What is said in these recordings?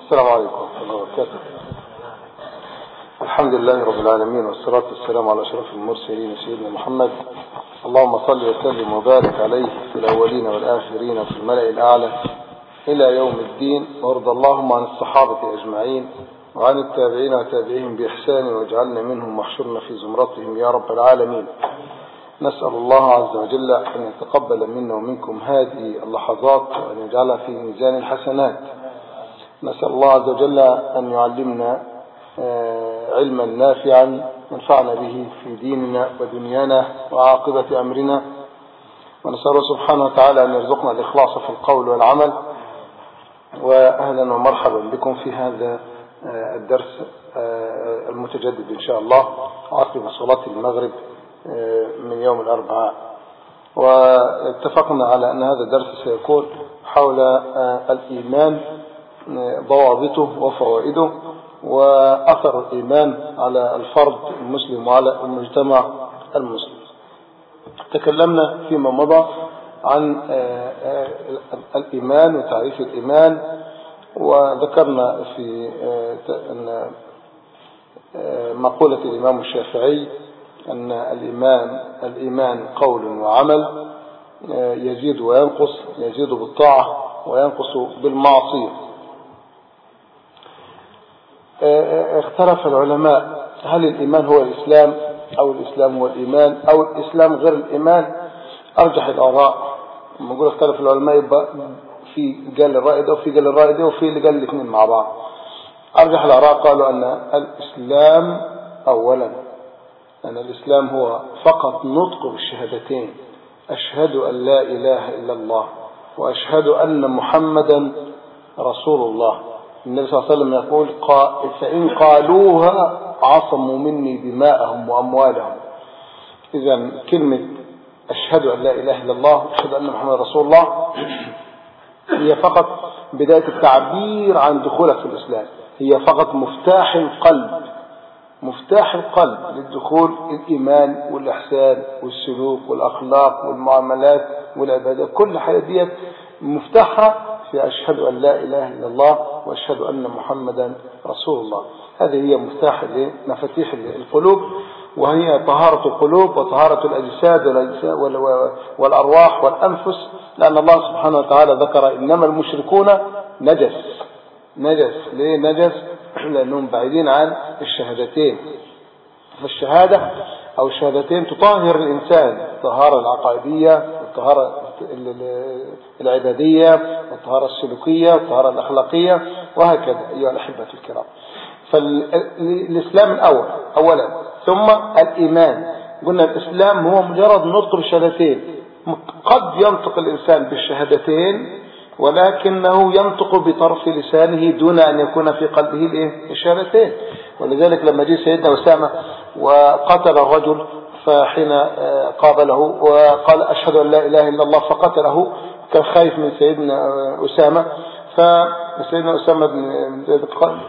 السلام عليكم ورحمة الله وبركاته الحمد لله رب العالمين والصلاة والسلام على أشرف المرسلين سيدنا محمد اللهم صل وسلم وبارك عليه في الأولين والآخرين وفي الملأ الأعلى إلى يوم الدين وارض اللهم عن الصحابة أجمعين وعن التابعين وتابعيهم بإحسان واجعلنا منهم واحشرنا في زمرتهم يا رب العالمين نسأل الله عز وجل أن يتقبل منا ومنكم هذه اللحظات وأن يجعلها في ميزان الحسنات نسأل الله عز وجل أن يعلمنا علما نافعا ينفعنا به في ديننا ودنيانا وعاقبة أمرنا ونسأل سبحانه وتعالى أن يرزقنا الإخلاص في القول والعمل وأهلا ومرحبا بكم في هذا الدرس المتجدد إن شاء الله عقب صلاة المغرب من يوم الأربعاء واتفقنا على أن هذا الدرس سيكون حول الإيمان ضوابطه وفوائده وأثر الإيمان على الفرد المسلم وعلى المجتمع المسلم تكلمنا فيما مضى عن الإيمان وتعريف الإيمان وذكرنا في أن مقولة الإمام الشافعي أن الإيمان الإيمان قول وعمل يزيد وينقص يزيد بالطاعة وينقص بالمعصية اختلف العلماء هل الإيمان هو الإسلام أو الإسلام هو الإيمان أو الإسلام غير الإيمان أرجح الآراء لما نقول اختلف العلماء يبقى في قال الرأي ده وفي قال الرأي ده وفي اللي قال الاثنين مع بعض أرجح الآراء قالوا أن الإسلام أولا أن الإسلام هو فقط نطق بالشهادتين أشهد أن لا إله إلا الله وأشهد أن محمدا رسول الله النبي صلى الله عليه وسلم يقول فإن قالوها عصموا مني دماءهم وأموالهم إذا كلمة أشهد أن لا إله إلا الله وأشهد أن محمد رسول الله هي فقط بداية التعبير عن دخولك في الإسلام هي فقط مفتاح القلب مفتاح القلب للدخول الإيمان والإحسان والسلوك والأخلاق والمعاملات والعبادة كل حاجة ديت مفتاحها في أشهد أن لا إله إلا الله وأشهد أن محمدا رسول الله هذه هي مفتاح لمفاتيح القلوب وهي طهارة القلوب وطهارة الأجساد والأرواح والأنفس لأن الله سبحانه وتعالى ذكر إنما المشركون نجس نجس ليه نجس لأنهم بعيدين عن الشهادتين فالشهادة أو الشهادتين تطهر الإنسان الطهارة العقائدية والطهارة العبادية والطهارة السلوكية والطهارة الأخلاقية وهكذا أيها الأحبة الكرام فالإسلام الأول أولا ثم الإيمان قلنا الإسلام هو مجرد نطق بالشهادتين قد ينطق الإنسان بالشهادتين ولكنه ينطق بطرف لسانه دون أن يكون في قلبه الشهادتين ولذلك لما جاء سيدنا أسامة وقتل الرجل فحين قابله وقال أشهد أن لا إله إلا الله فقتله كان خايف من سيدنا أسامة فسيدنا أسامة بن زيد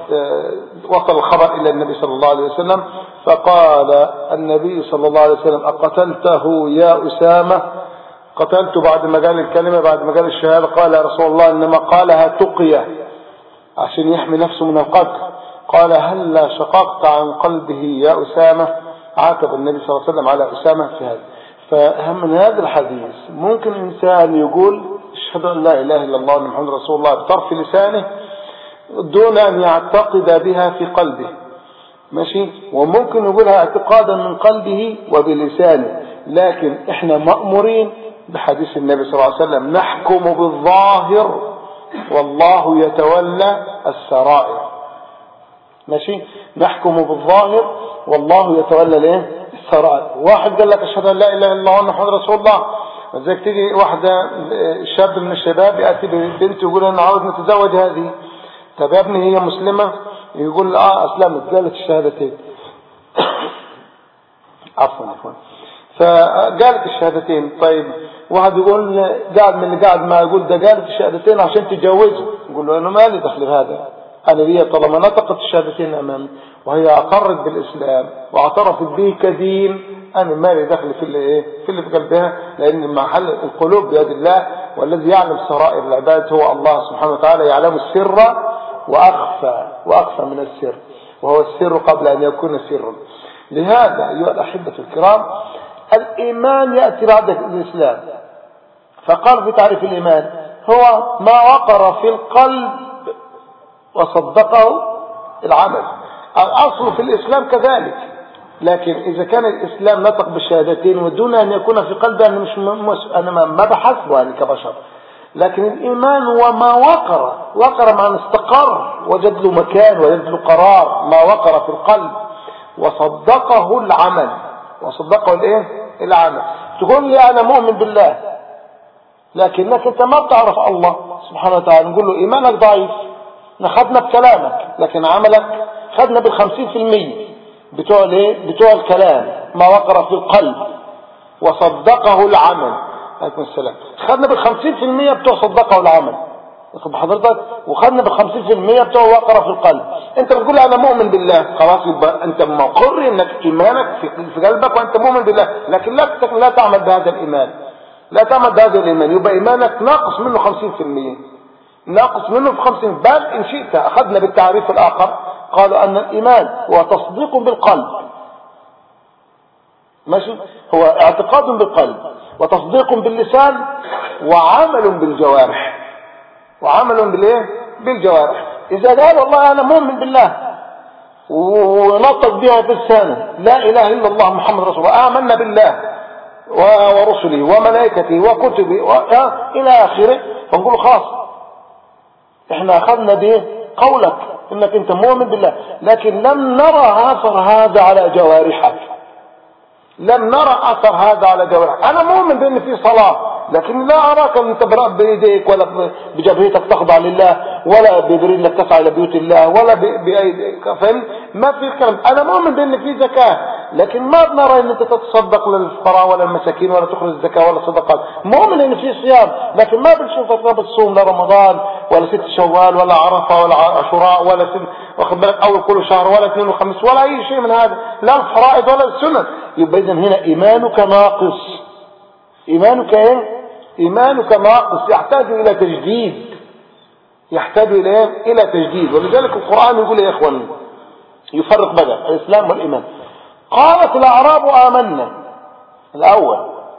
وصل الخبر إلى النبي صلى الله عليه وسلم فقال النبي صلى الله عليه وسلم أقتلته يا أسامة قتلت بعد ما قال الكلمة بعد ما قال الشهادة قال يا رسول الله إنما قالها تقية عشان يحمي نفسه من القتل قال هل لا شققت عن قلبه يا أسامة عاتب النبي صلى الله عليه وسلم على أسامة في هذا فأهم من هذا الحديث ممكن إنسان يقول اشهد أن لا إله إلا الله وأن محمد رسول الله بطرف لسانه دون أن يعتقد بها في قلبه ماشي وممكن يقولها اعتقادا من قلبه وبلسانه لكن احنا مأمورين بحديث النبي صلى الله عليه وسلم نحكم بالظاهر والله يتولى السرائر ماشي نحكم بالظاهر والله يتولى الايه السرائر واحد قال لك اشهد ان لا اله الا الله وان محمد رسول الله وزيك تيجي واحدة شاب من الشباب يأتي بنت يقول أنا عاوز نتزوج هذه طب يا ابني هي مسلمة يقول اه أسلمت قالت الشهادتين عفوا عفوا فقالت الشهادتين طيب واحد يقول قاعد من اللي قاعد ما يقول ده قالت الشهادتين عشان تتجوزه يقول له انا مالي دخل بهذا انا لي طالما نطقت الشهادتين امامي وهي اقرت بالاسلام واعترفت به كدين انا مالي دخل في اللي ايه في اللي في قلبها لان محل القلوب بيد الله والذي يعلم سرائر العباد هو الله سبحانه وتعالى يعلم السر وأخفى وأخفى من السر وهو السر قبل أن يكون سرا لهذا أيها الأحبة الكرام الإيمان يأتي بعد الإسلام فقال في تعريف الإيمان هو ما وقر في القلب وصدقه العمل الأصل في الإسلام كذلك لكن إذا كان الإسلام نطق بالشهادتين ودون أن يكون في قلبه أنا, مش أنا ما بحثه يعني كبشر لكن الإيمان هو ما وقر وقر معنى استقر وجد له مكان وجد له قرار ما وقر في القلب وصدقه العمل وصدقه الايه العمل تقول لي انا مؤمن بالله لكنك انت ما بتعرف الله سبحانه وتعالى نقول له ايمانك ضعيف نخدنا بكلامك لكن عملك خدنا بالخمسين في المية بتوع الايه بتوع الكلام ما وقر في القلب وصدقه العمل عليكم السلام خدنا بالخمسين في المية بتوع صدقه العمل واخد حضرتك وخدنا بالخمسين في المية بتوع وقر في القلب انت بتقول انا مؤمن بالله خلاص يبقى انت مقر انك ايمانك في قلبك وانت مؤمن بالله لكن لا لا تعمل بهذا الايمان لا تعمل بهذا الايمان يبقى ايمانك ناقص منه خمسين في المية ناقص منه في خمسين بل ان شئت اخذنا بالتعريف الاخر قالوا ان الايمان هو تصديق بالقلب ماشي هو اعتقاد بالقلب وتصديق باللسان وعمل بالجوارح وعمل بالايه بالجوارح اذا قال والله انا مؤمن بالله ونطق بها بالسنة لا اله الا الله محمد رسول الله امنا بالله ورسله وملائكته وكتبه و... الى اخره فنقول خلاص احنا اخذنا به قولك انك انت مؤمن بالله لكن لم نرى اثر هذا على جوارحك لم نرى اثر هذا على جوارحك انا مؤمن بان في صلاه لكن لا أراك أن تبرأ بإيديك ولا بجبهتك تخضع لله ولا برجلك تسعى إلى بيوت الله ولا بأيديك فهم ما في الكلام أنا مؤمن بأن في زكاة لكن ما بنرى أن أنت تتصدق للفقراء ولا المساكين ولا تخرج الزكاة ولا صدقات مؤمن أن في صيام لكن ما بنشوفك لا بتصوم لا رمضان ولا ست شوال ولا عرفة ولا عاشوراء ولا سن واخد بالك أول كل شهر ولا اثنين وخميس ولا أي شيء من هذا لا الفرائض ولا السنن يبقى إذن هنا إيمانك ناقص إيمانك إيه إيمانك ناقص يحتاج إلى تجديد يحتاج إلى إلى تجديد ولذلك القرآن يقول يا إخوان يفرق بقى الإسلام والإيمان قالت الأعراب آمنا الأول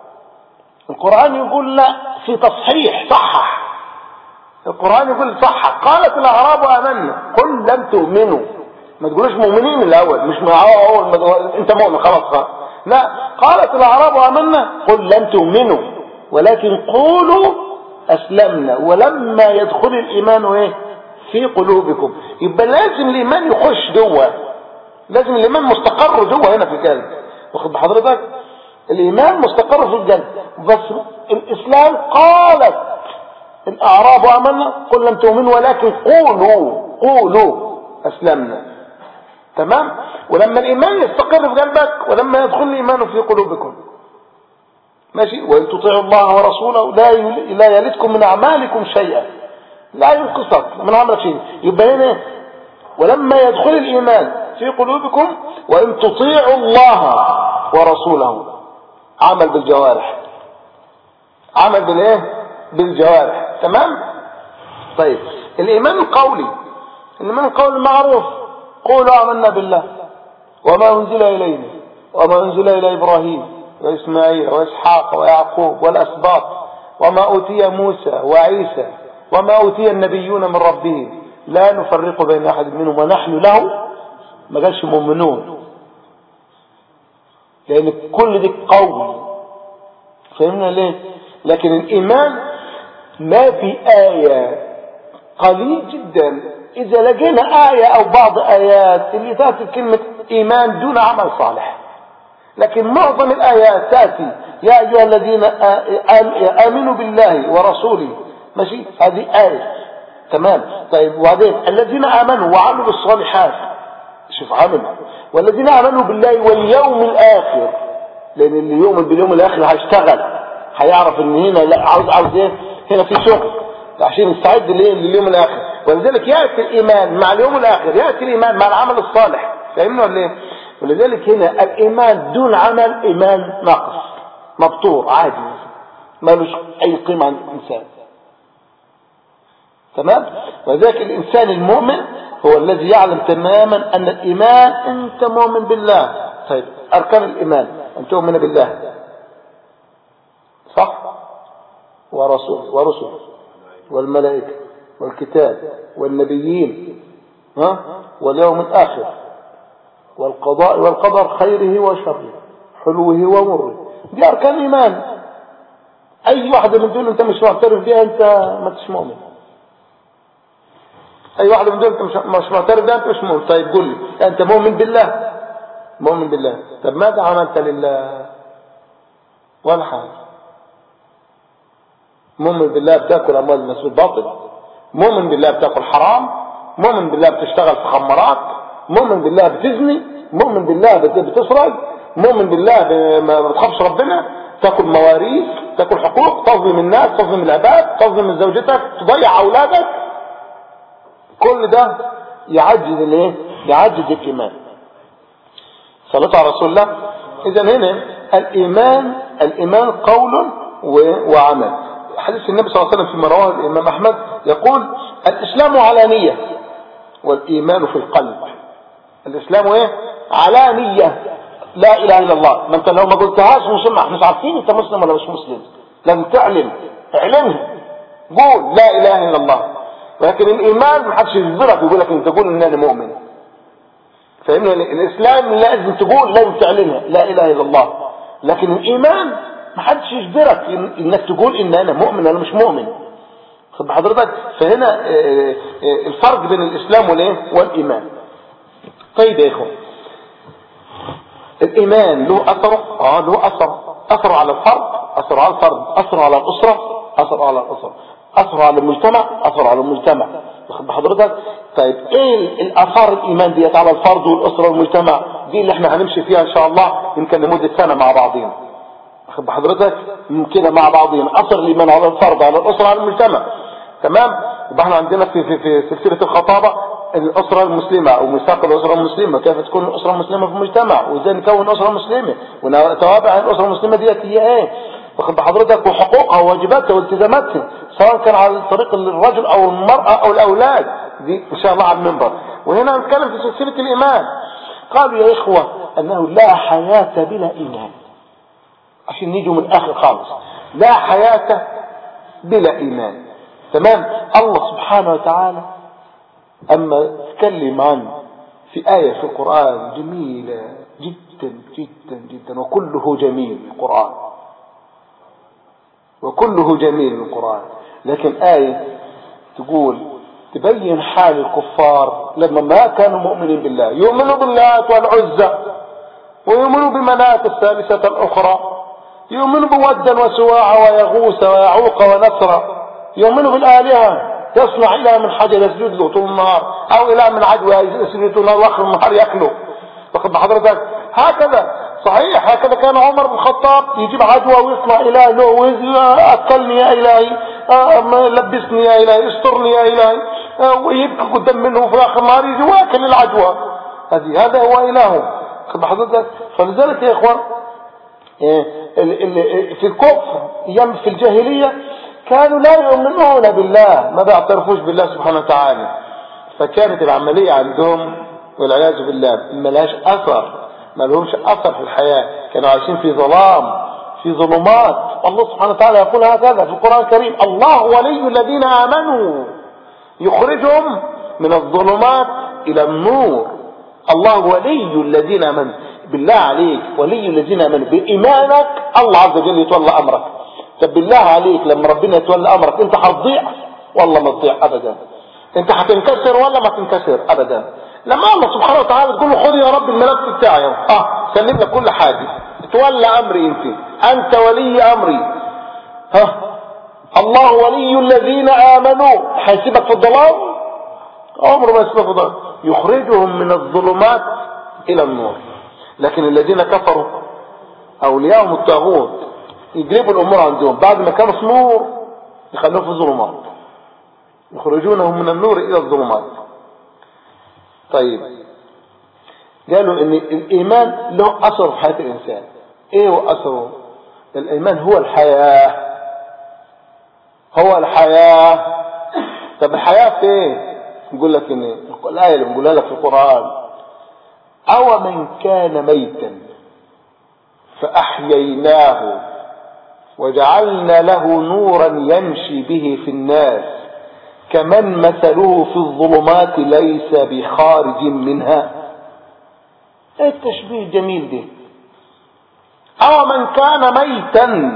القرآن يقول لا في تصحيح صحح القرآن يقول صحح قالت الأعراب آمنا قل لم تؤمنوا ما تقولوش مؤمنين الأول مش أول انت مؤمن خلاص لا قالت الأعراب آمنا قل لم تؤمنوا ولكن قولوا أسلمنا ولما يدخل الإيمان إيه في قلوبكم يبقى لازم الإيمان يخش جوه لازم الإيمان مستقر جوه هنا في القلب واخد بحضرتك الإيمان مستقر في القلب بس الإسلام قالت الأعراب آمنا قل لم تؤمنوا ولكن قولوا قولوا أسلمنا تمام ولما الإيمان يستقر في قلبك ولما يدخل الإيمان في قلوبكم ماشي وإن تطيعوا الله ورسوله لا لا يلدكم من أعمالكم شيئا لا ينقصك من عملك شيء يبقى هنا ولما يدخل الإيمان في قلوبكم وإن تطيعوا الله ورسوله عمل بالجوارح عمل بالايه بالجوارح تمام طيب الإيمان القولي الإيمان القولي معروف قولوا آمنا بالله وما أنزل إلينا وما أنزل إلى إبراهيم وإسماعيل وإسحاق ويعقوب والأسباط وما أوتي موسى وعيسى وما أوتي النبيون من ربهم لا نفرق بين أحد منهم ونحن له ما قالش مؤمنون لأن كل دي قول فهمنا ليه لكن الإيمان ما في آية قليل جدا إذا لقينا آية أو بعض آيات اللي تأتي كلمة إيمان دون عمل صالح لكن معظم الآيات تأتي يا أيها الذين آمنوا بالله ورسوله ماشي هذه آية تمام طيب وبعدين الذين آمنوا وعملوا الصالحات شوف عمل والذين آمنوا بالله واليوم الآخر لأن اللي يؤمن باليوم الآخر هيشتغل هيعرف ان هنا لا عاوز عاوز ايه هنا في شغل عشان يستعد لليوم الآخر ولذلك يأتي الإيمان مع اليوم الآخر يأتي الإيمان مع العمل الصالح فاهمنا ولا ايه ولذلك هنا الإيمان دون عمل إيمان ناقص مبتور عادي ما لوش أي قيمة عند الإنسان تمام وذلك الإنسان المؤمن هو الذي يعلم تماما أن الإيمان أنت مؤمن بالله طيب أركان الإيمان أن تؤمن بالله صح ورسول ورسل والملائكة والكتاب والنبيين ها واليوم الآخر والقضاء والقدر خيره وشره حلوه ومره دي أركان الإيمان أي واحدة من دول أنت مش معترف بها أنت ما تش مؤمن أي واحدة من دول أنت مش معترف بها أنت مش مؤمن طيب قول لي أنت مؤمن بالله مؤمن بالله طب ماذا عملت لله ولا حاجة مؤمن بالله بتاكل أموال الناس بالباطل مؤمن بالله بتاكل حرام مؤمن بالله بتشتغل في خمرات مؤمن بالله بتزني مؤمن بالله بتسرق مؤمن بالله ما بتخافش ربنا تاكل مواريث تاكل حقوق تظلم الناس تظلم العباد تظلم زوجتك تضيع اولادك كل ده يعجز الايه يعجز الايمان صلاه على رسول الله اذا هنا الايمان الايمان قول وعمل حديث النبي صلى الله عليه وسلم فيما رواه الامام احمد يقول الاسلام علانيه والايمان في القلب الاسلام ايه علانيه لا اله الا الله ما انت لو ما قلتهاش مش احنا مش عارفين انت مسلم ولا مش مسلم لازم تعلم اعلنها قول لا اله الا الله لكن الايمان ما حدش يجبرك ويقول لك انت تقول ان انا مؤمن فاهمني الاسلام لازم تقول لازم تعلنها لا اله الا الله لكن الايمان ما حدش يجبرك انك تقول ان انا مؤمن ولا مش مؤمن خد بحضرتك فهنا الفرق بين الاسلام والايه والايمان طيب يا اخوان الإيمان له أثر آه له أثر أثر على الفرد أثر على الفرد أثر على الأسرة أثر على الأسرة أثر على المجتمع أثر على المجتمع واخد بحضرتك طيب ايه الاثار الايمان ديت على الفرد والاسره والمجتمع دي اللي احنا هنمشي فيها ان شاء الله يمكن لمده سنه مع بعضين واخد بحضرتك كده مع بعضين اثر الايمان على الفرد على الاسره على المجتمع تمام يبقى احنا عندنا في في في سلسله الخطابه الأسرة المسلمة أو ميثاق الأسرة المسلمة كيف تكون الأسرة المسلمة في المجتمع وإزاي نكون أسرة مسلمة وتوابع الأسرة المسلمة ديت هي إيه واخد بحضرتك وحقوقها وواجباتها والتزاماتها سواء كان على طريق الرجل أو المرأة أو الأولاد دي إن شاء الله على المنبر وهنا نتكلم في سلسلة الإيمان قالوا يا إخوة أنه لا حياة بلا إيمان عشان نيجوا من الآخر خالص لا حياة بلا إيمان تمام الله سبحانه وتعالى أما تكلم عن في آية في القرآن جميلة جدا جدا جدا وكله جميل القرآن وكله جميل القرآن لكن آية تقول تبين حال الكفار لما ما كانوا مؤمنين بالله يؤمنوا باللات والعزى ويؤمنوا بمنات الثالثة الأخرى يؤمنوا بودا وسواع ويغوث ويعوق ونصر يؤمنوا بالآلهة يصنع إله من حجر يسجد له طول النهار أو إله من عدوى يسجد طول النهار وآخر النهار يأكله واخد بحضرتك هكذا صحيح هكذا كان عمر بن الخطاب يجيب عدوى ويصنع إله له وأكلني يا إلهي لبسني يا إلهي استرني يا إلهي ويبكي قدام منه في آخر النهار يجي واكل العدوى هذه هذا هو إلهه واخد بحضرتك فلذلك يا إخوان في الكفر يم في الجاهلية كانوا لا يؤمنون بالله ما بيعترفوش بالله سبحانه وتعالى فكانت العملية عندهم والعياذ بالله ما لهاش أثر ما لهمش أثر في الحياة كانوا عايشين في ظلام في ظلمات الله سبحانه وتعالى يقول هكذا في القرآن الكريم الله ولي الذين آمنوا يخرجهم من الظلمات إلى النور الله ولي الذين آمنوا بالله عليك ولي الذين آمنوا بإيمانك الله عز وجل يتولى أمرك طب بالله عليك لما ربنا يتولى امرك انت هتضيع والله ما تضيع ابدا انت هتنكسر ولا ما تنكسر ابدا لما الله سبحانه وتعالى تقول له خذ يا رب الملف بتاعي اه سلم لك كل حاجه تولى امري انت انت ولي امري ها الله ولي الذين امنوا هيسيبك في الضلال عمره ما يسيبك في الضلال يخرجهم من الظلمات الى النور لكن الذين كفروا اولياءهم الطاغوت يجلبوا الامور عندهم بعد ما كانوا في نور يخلوهم في ظلمات يخرجونهم من النور الى الظلمات طيب قالوا ان الايمان له اثر في حياه الانسان ايه هو اثره الايمان هو الحياه هو الحياه طب الحياة فين نقول لك ان الآية اللي بنقولها لك في القرآن أو من كان ميتا فأحييناه وجعلنا له نورا يمشي به في الناس كمن مثله في الظلمات ليس بخارج منها ايه التشبيه الجميل ده او من كان ميتا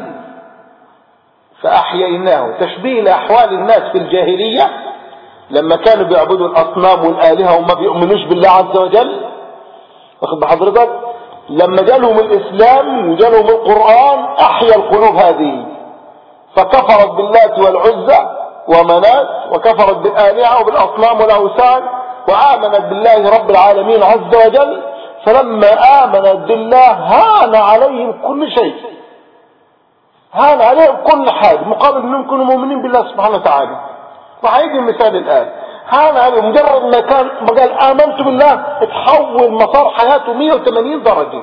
فاحييناه تشبيه لاحوال الناس في الجاهليه لما كانوا بيعبدوا الاصنام والالهه وما بيؤمنوش بالله عز وجل واخد بحضرتك لما جالهم الاسلام وجالهم القران احيا القلوب هذه فكفرت باللات والعزى ومنات وكفرت بالآلهة وبالأصنام والأوثان وآمنت بالله رب العالمين عز وجل فلما آمنت بالله هان عليهم كل شيء هان عليهم كل حاجة مقابل انهم يكونوا مؤمنين بالله سبحانه وتعالى وهيجي المثال الآن هان عليهم مجرد ما كان ما قال آمنت بالله اتحول مسار حياته 180 درجة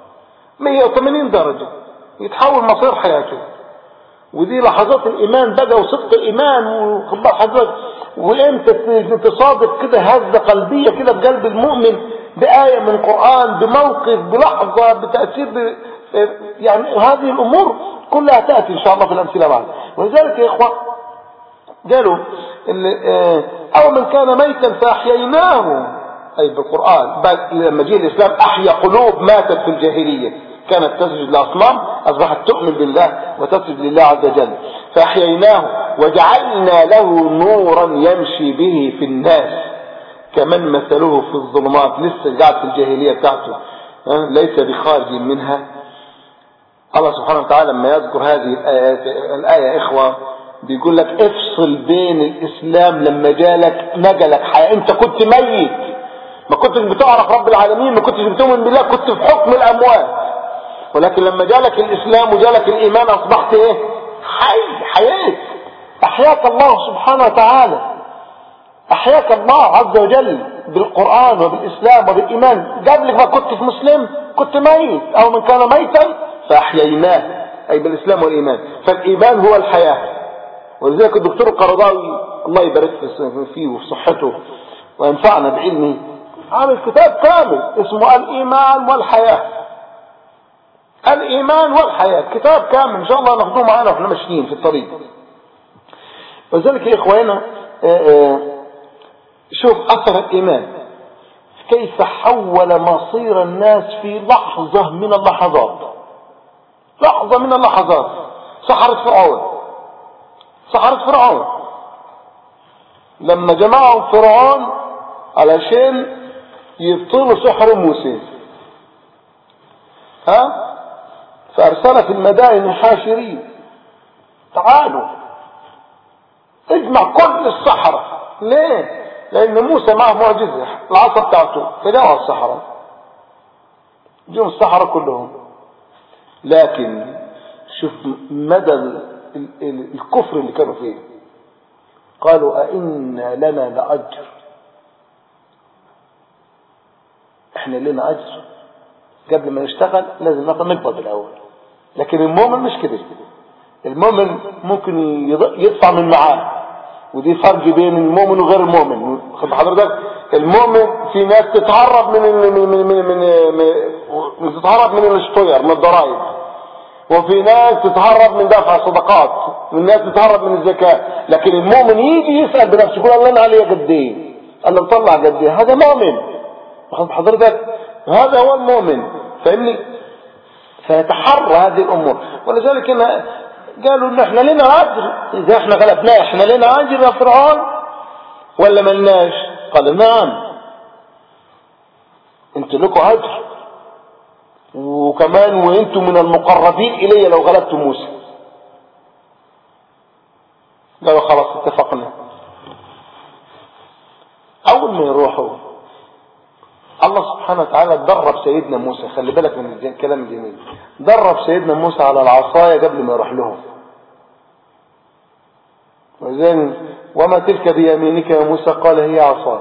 180 درجة يتحول مسار حياته ودي لحظات الايمان بقى وصدق الايمان وخبر حضرتك وامتى تصادق كده هزه قلبيه كده بقلب المؤمن بايه من القران بموقف بلحظه بتاثير ب... يعني هذه الامور كلها تاتي ان شاء الله في الامثله بعد ولذلك يا اخوه قالوا او من كان ميتا فاحييناه اي بالقران لما جه الاسلام احيا قلوب ماتت في الجاهليه كانت تسجد لأصنام أصبحت تؤمن بالله وتسجد لله عز وجل فأحييناه وجعلنا له نورا يمشي به في الناس كمن مثله في الظلمات لسه قاعد في الجاهلية بتاعته ليس بخارج منها الله سبحانه وتعالى لما يذكر هذه الآيات الآية إخوة بيقول لك افصل بين الإسلام لما جالك نجلك حياة أنت كنت ميت ما كنتش بتعرف رب العالمين ما كنتش بتؤمن بالله كنت في حكم الأموات ولكن لما جالك الإسلام وجالك الإيمان أصبحت إيه حي حياة أحياك الله سبحانه وتعالى أحياك الله عز وجل بالقرآن وبالإسلام وبالإيمان قبل ما كنت في مسلم كنت ميت أو من كان ميتا فأحييناه أي بالإسلام والإيمان فالإيمان هو الحياة ولذلك الدكتور القرضاوي الله يبارك فيه وفي صحته وينفعنا بعلمه عامل كتاب كامل اسمه الإيمان والحياة الإيمان والحياة كتاب كامل إن شاء الله ناخذوه معانا واحنا ماشيين في الطريق وذلك يا إخواننا شوف أثر الإيمان كيف حول مصير الناس في لحظة من اللحظات لحظة من اللحظات سحرة فرعون سحرة فرعون لما جمعوا فرعون علشان يبطلوا سحر موسى ها فأرسل في المدائن حاشرين تعالوا اجمع كل الصحراء ليه لأن موسى معه معجزة العصا بتاعته فدعوا الصحراء جم الصحراء كلهم لكن شوف مدى الكفر اللي كانوا فيه قالوا أئن لنا لأجر احنا لنا أجر قبل ما نشتغل لازم نقبض الأول لكن المؤمن مش كده المؤمن ممكن يدفع من معاه ودي فرق بين المؤمن وغير المؤمن خد حضرتك المؤمن في ناس تتهرب من من من من, من, من تتهرب من الاشطير من الضرائب وفي ناس تتهرب من دفع الصدقات والناس تتهرب من الزكاة لكن المؤمن يجي يسأل بنفسه يقول الله انا علي قد ايه انا مطلع قد ايه هذا مؤمن واخد حضرتك هذا هو المؤمن فاهمني فيتحرى هذه الامور ولذلك إن قالوا ان احنا لنا اجر اذا احنا غلبناه احنا لنا اجر يا فرعون ولا ملناش قال نعم انتوا لكم اجر وكمان وانتم من المقربين الي لو غلبتم موسى قالوا خلاص اتفقنا اول ما يروحوا الله سبحانه وتعالى درب سيدنا موسى خلي بالك من الكلام الجميل درب سيدنا موسى على العصاية قبل ما يروح لهم وزين وما تلك بيمينك يا موسى قال هي عصاي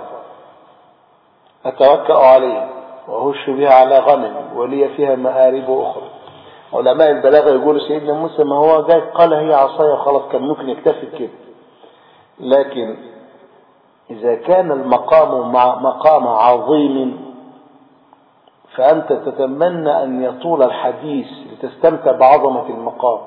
أتوكأ عليها وأهش بها على غنم ولي فيها مآرب أخرى علماء البلاغة يقولوا سيدنا موسى ما هو جاي قال هي عصاية وخلاص كان ممكن يكتفي كده لكن إذا كان المقام مع مقام عظيم فأنت تتمنى أن يطول الحديث لتستمتع بعظمة المقام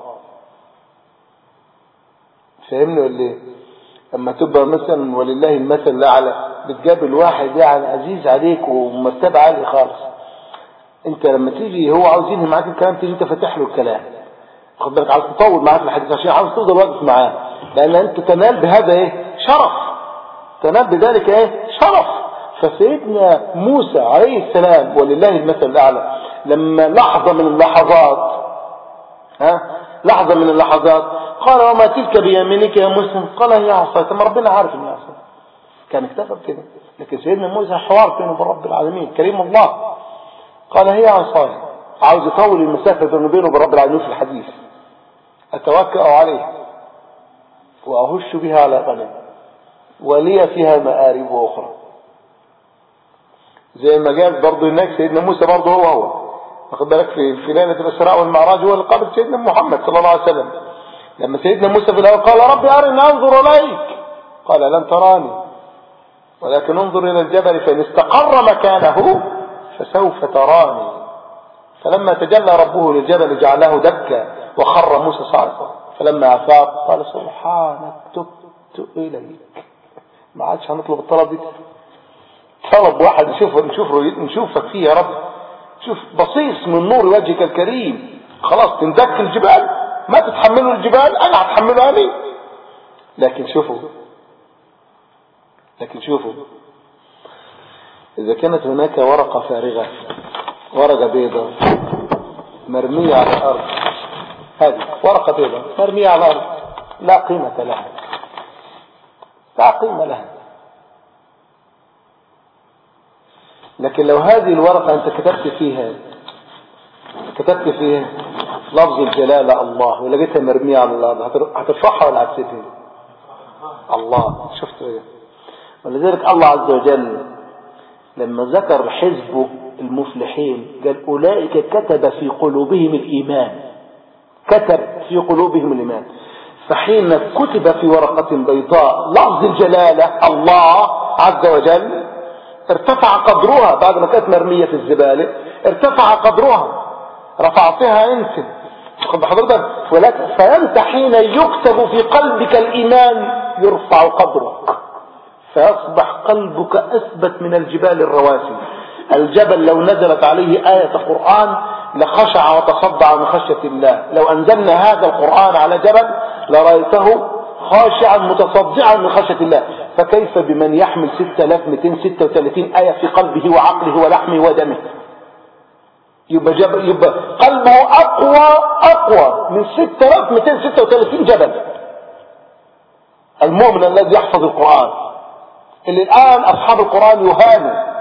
فاهمني ولا ايه؟ اما تبقى مثلا ولله المثل الاعلى بتقابل واحد يعني عزيز عليك ومرتبه عاليه خالص انت لما تيجي هو عاوز ينهي معاك الكلام تيجي انت فاتح له الكلام واخد بالك عاوز تطول معاك الحديث عشان عاوز تفضل واقف معاه لان انت تنال بهذا ايه شرف تنال بذلك ايه شرف فسيدنا موسى عليه السلام ولله المثل الاعلى لما لحظه من اللحظات ها لحظه من اللحظات قال وما تلك بيمينك يا موسى قال هي عصاي طب ربنا عارف ان هي عصاي كان اكتفى بكده لكن سيدنا موسى حوار بينه وبين رب العالمين كريم الله قال هي عصاي عاوز يطول المسافه بينه وبينه وبين رب العالمين في الحديث اتوكا عليها واهش بها على غنم ولي فيها مآرب اخرى زي ما قال برضه هناك سيدنا موسى برضه هو هو واخد بالك في في ليله الاسراء والمعراج هو اللي قابل سيدنا محمد صلى الله عليه وسلم لما سيدنا موسى في الاول قال ربي ارني انظر اليك قال لن تراني ولكن انظر الى الجبل فان استقر مكانه فسوف تراني فلما تجلى ربه للجبل جعله دكا وخر موسى صعقا فلما افاق قال سبحانك تبت اليك ما عادش هنطلب الطلب دي طلب واحد نشوف نشوف نشوفك فيه يا رب شوف بصيص من نور وجهك الكريم خلاص تندك الجبال ما تتحملوا الجبال انا هتحمله انا لكن شوفوا لكن شوفوا اذا كانت هناك ورقة فارغة ورقة بيضاء مرمية على الارض هذه ورقة بيضاء مرمية على الارض لا قيمة لها لا قيمة لها لكن لو هذه الورقة انت كتبت فيها كتبت فيها لفظ الجلالة الله ولقيتها مرمية على الأرض هترفعها ولا هتسيبها الله شفت ايه ولذلك الله عز وجل لما ذكر حزبه المفلحين قال أولئك كتب في قلوبهم الإيمان كتب في قلوبهم الإيمان فحين كتب في ورقة بيضاء لفظ الجلالة الله عز وجل ارتفع قدرها بعد ما كانت مرمية في الزبالة ارتفع قدرها رفعتها انت خد حضرتك ولكن فانت حين يكتب في قلبك الايمان يرفع قدرك فيصبح قلبك اثبت من الجبال الرواسي الجبل لو نزلت عليه آية قرآن لخشع وتصدع من خشية الله لو أنزلنا هذا القرآن على جبل لرأيته خاشعا متصدعا من خشية الله فكيف بمن يحمل 6236 آية في قلبه وعقله ولحمه ودمه يبقى, جبل يبقى قلبه أقوى أقوى من 6236 جبل المؤمن الذي يحفظ القرآن اللي الآن أصحاب القرآن يهانوا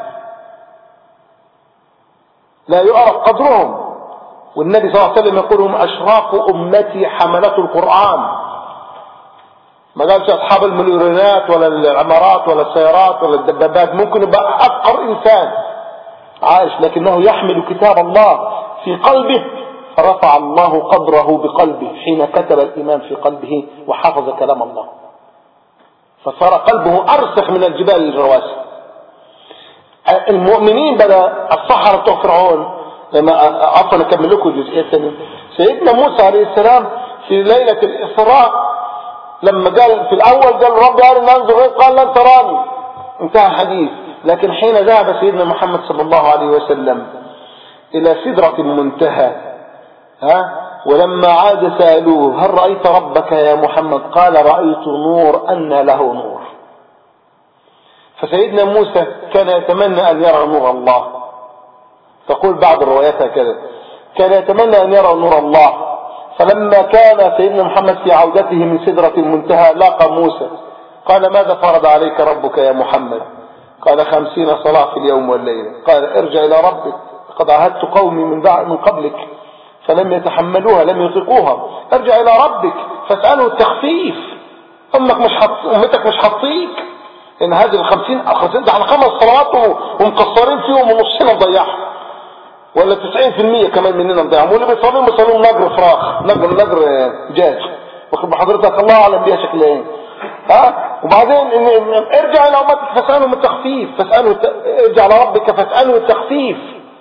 لا يعرف قدرهم والنبي صلى الله عليه وسلم يقول هم أشراف أمتي حملة القرآن ما قالش أصحاب المليونات ولا العمارات ولا السيارات ولا الدبابات ممكن يبقى أفقر إنسان عايش لكنه يحمل كتاب الله في قلبه فرفع الله قدره بقلبه حين كتب الإيمان في قلبه وحفظ كلام الله فصار قلبه أرسخ من الجبال الرواسي المؤمنين بدا الصحراء بتوع فرعون لما عفوا اكمل لكم الجزئيه الثانيه سيدنا موسى عليه السلام في ليله الاسراء لما قال في الاول قال ربي ارني انظر قال لن تراني انتهى الحديث لكن حين ذهب سيدنا محمد صلى الله عليه وسلم الى سدره المنتهى ها ولما عاد سالوه هل رايت ربك يا محمد قال رايت نور ان له نور فسيدنا موسى كان يتمنى أن يرى نور الله تقول بعض الروايات هكذا كان يتمنى أن يرى نور الله فلما كان سيدنا محمد في عودته من سدرة المنتهى لاقى موسى قال ماذا فرض عليك ربك يا محمد قال خمسين صلاة في اليوم والليلة قال ارجع إلى ربك قد عهدت قومي من, من قبلك فلم يتحملوها لم يطيقوها ارجع إلى ربك فاسأله التخفيف أمك مش حط أمتك مش حطيك ان هذه الخمسين خمسين ده على خمس صلوات ومقصرين فيهم ونصنا نضيعها ولا تسعين في المية كمان مننا نضيعهم واللي بيصلون بيصلون نجر فراخ نجر نجر جاج واخد بحضرتك الله اعلم بيها شكلها ايه ها وبعدين ارجع الى امتك فاسالهم التخفيف فاسالوا ارجع لربك فاساله التخفيف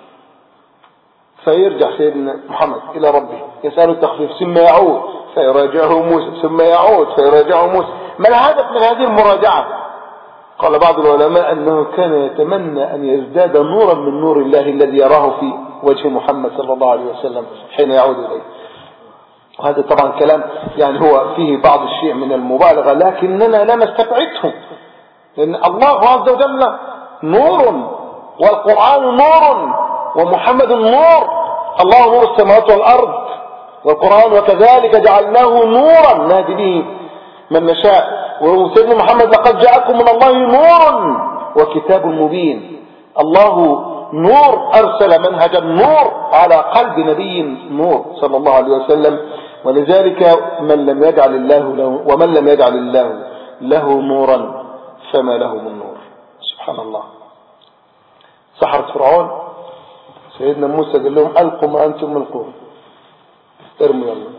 فيرجع سيدنا محمد الى ربه يساله التخفيف ثم يعود فيراجعه موسى ثم يعود فيراجعه موسى ما الهدف من هذه المراجعه قال بعض العلماء انه كان يتمنى ان يزداد نورا من نور الله الذي يراه في وجه محمد صلى الله عليه وسلم حين يعود اليه وهذا طبعا كلام يعني هو فيه بعض الشيء من المبالغة لكننا لا نستبعده لأن الله عز وجل نور والقرآن نور ومحمد نور الله نور السماوات والأرض والقرآن وكذلك جعلناه نورا نهدي به من نشاء وسيدنا محمد لقد جاءكم من الله نور وكتاب مبين الله نور أرسل منهج النور على قلب نبي نور صلى الله عليه وسلم ولذلك من لم يجعل الله له ومن لم يجعل الله له نورا فما له من نور سبحان الله سحرة فرعون سيدنا موسى قال لهم ألقوا ما أنتم ملقون ارموا يلا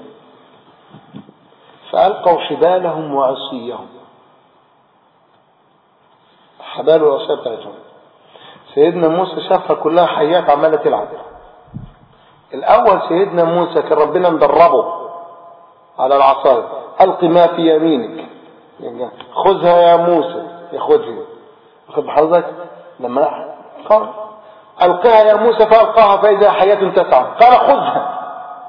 فألقوا حبالهم وعصيهم حبال وعصي بتاعتهم سيدنا موسى شافها كلها حيات عمالة تلعب الأول سيدنا موسى كان ربنا مدربه على العصاية ألق ما في يمينك خذها يا موسى ياخذها واخد بحضرتك لما قال ألقها يا موسى فألقاها فإذا حياة تسعى قال خذها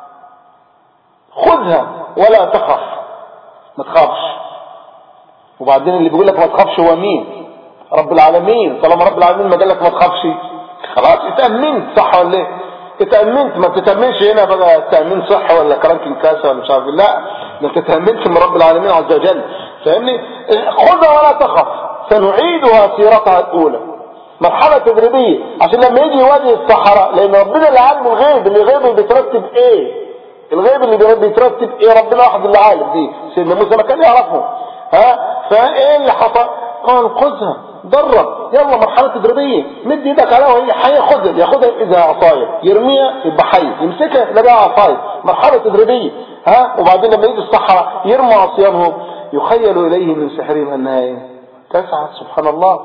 خذها ولا تخف ما تخافش وبعدين اللي بيقول لك ما تخافش هو مين رب العالمين طالما رب العالمين ما قال لك ما تخافش خلاص اتأمنت صح ولا ايه اتأمنت ما بتتأمنش هنا بقى تأمين صحة ولا كرانكين كاسة ولا مش عارف إيه. لا ما بتتأمنش من رب العالمين عز وجل فاهمني خذها ولا تخف سنعيدها سيرتها الأولى مرحلة تدريبية عشان لما يجي يواجه الصحراء لأن ربنا اللي عالم الغيب اللي غيب بيترتب ايه الغيب اللي بيترتب ايه ربنا واحد اللي عالم دي سيدنا موسى ما كان يعرفه ها فايه اللي حصل قال خذها درب يلا مرحلة تدريبية مد ايدك عليها وهي حية خذها ياخدها اذا عصاية يرميها يبقى حي يمسكها يلاقيها عصاية مرحلة تدريبية ها وبعدين لما يجي الصحراء يرمى عصيانهم يخيل اليه من سحرهم انها ايه تسعى سبحان الله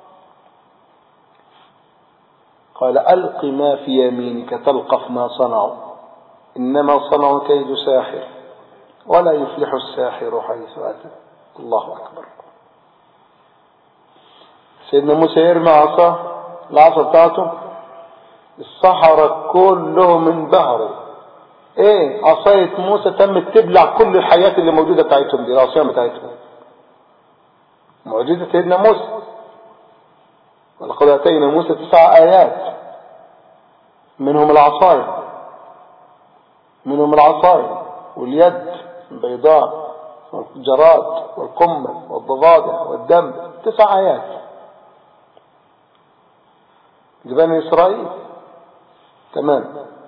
قال ألق ما في يمينك تلقف ما صنعوا إنما صنعوا كيد ساحر ولا يفلح الساحر حيث أتى الله أكبر سيدنا موسى يرمي عصا العصا بتاعته الصحراء كلهم انبهروا ايه عصاية موسى تمت تبلع كل الحياة اللي موجودة بتاعتهم دي العصيان بتاعتهم معجزة سيدنا موسى ولقد اتينا موسى تسع ايات منهم العصاية منهم العصاية واليد البيضاء والجراد والقمل والضفادع والدم تسع ايات لبني إسرائيل تمام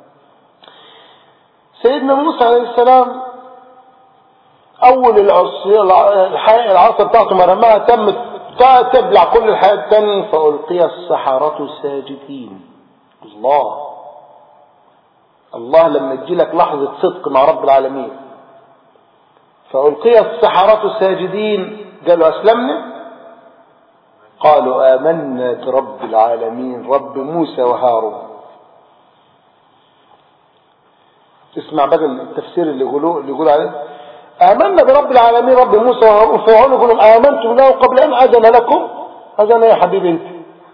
سيدنا موسى عليه السلام أول العصر بتاعته ما رماها تمت تبلع كل الحياة الثانية فألقي السحرة ساجدين الله الله لما تجي لك لحظة صدق مع رب العالمين فألقي السحرة ساجدين قالوا أسلمنا قالوا آمنا برب العالمين رب موسى وهارون اسمع بقى التفسير اللي يقولوه اللي يقول عليه آمنا برب العالمين رب موسى وهارون فرعون يقول لهم آمنتم له قبل أن أذن لكم أذن يا حبيبي أنت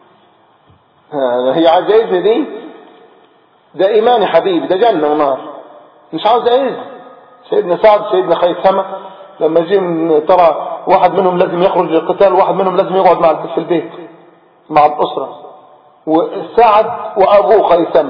هي عايزة دي ده إيمان يا حبيبي ده جنة ونار مش عاوز إذن سيدنا سعد سيدنا خيثمة لما جيم ترى واحد منهم لازم يخرج للقتال وواحد منهم لازم يقعد مع في البيت مع الأسرة وسعد وأبوه خيثمة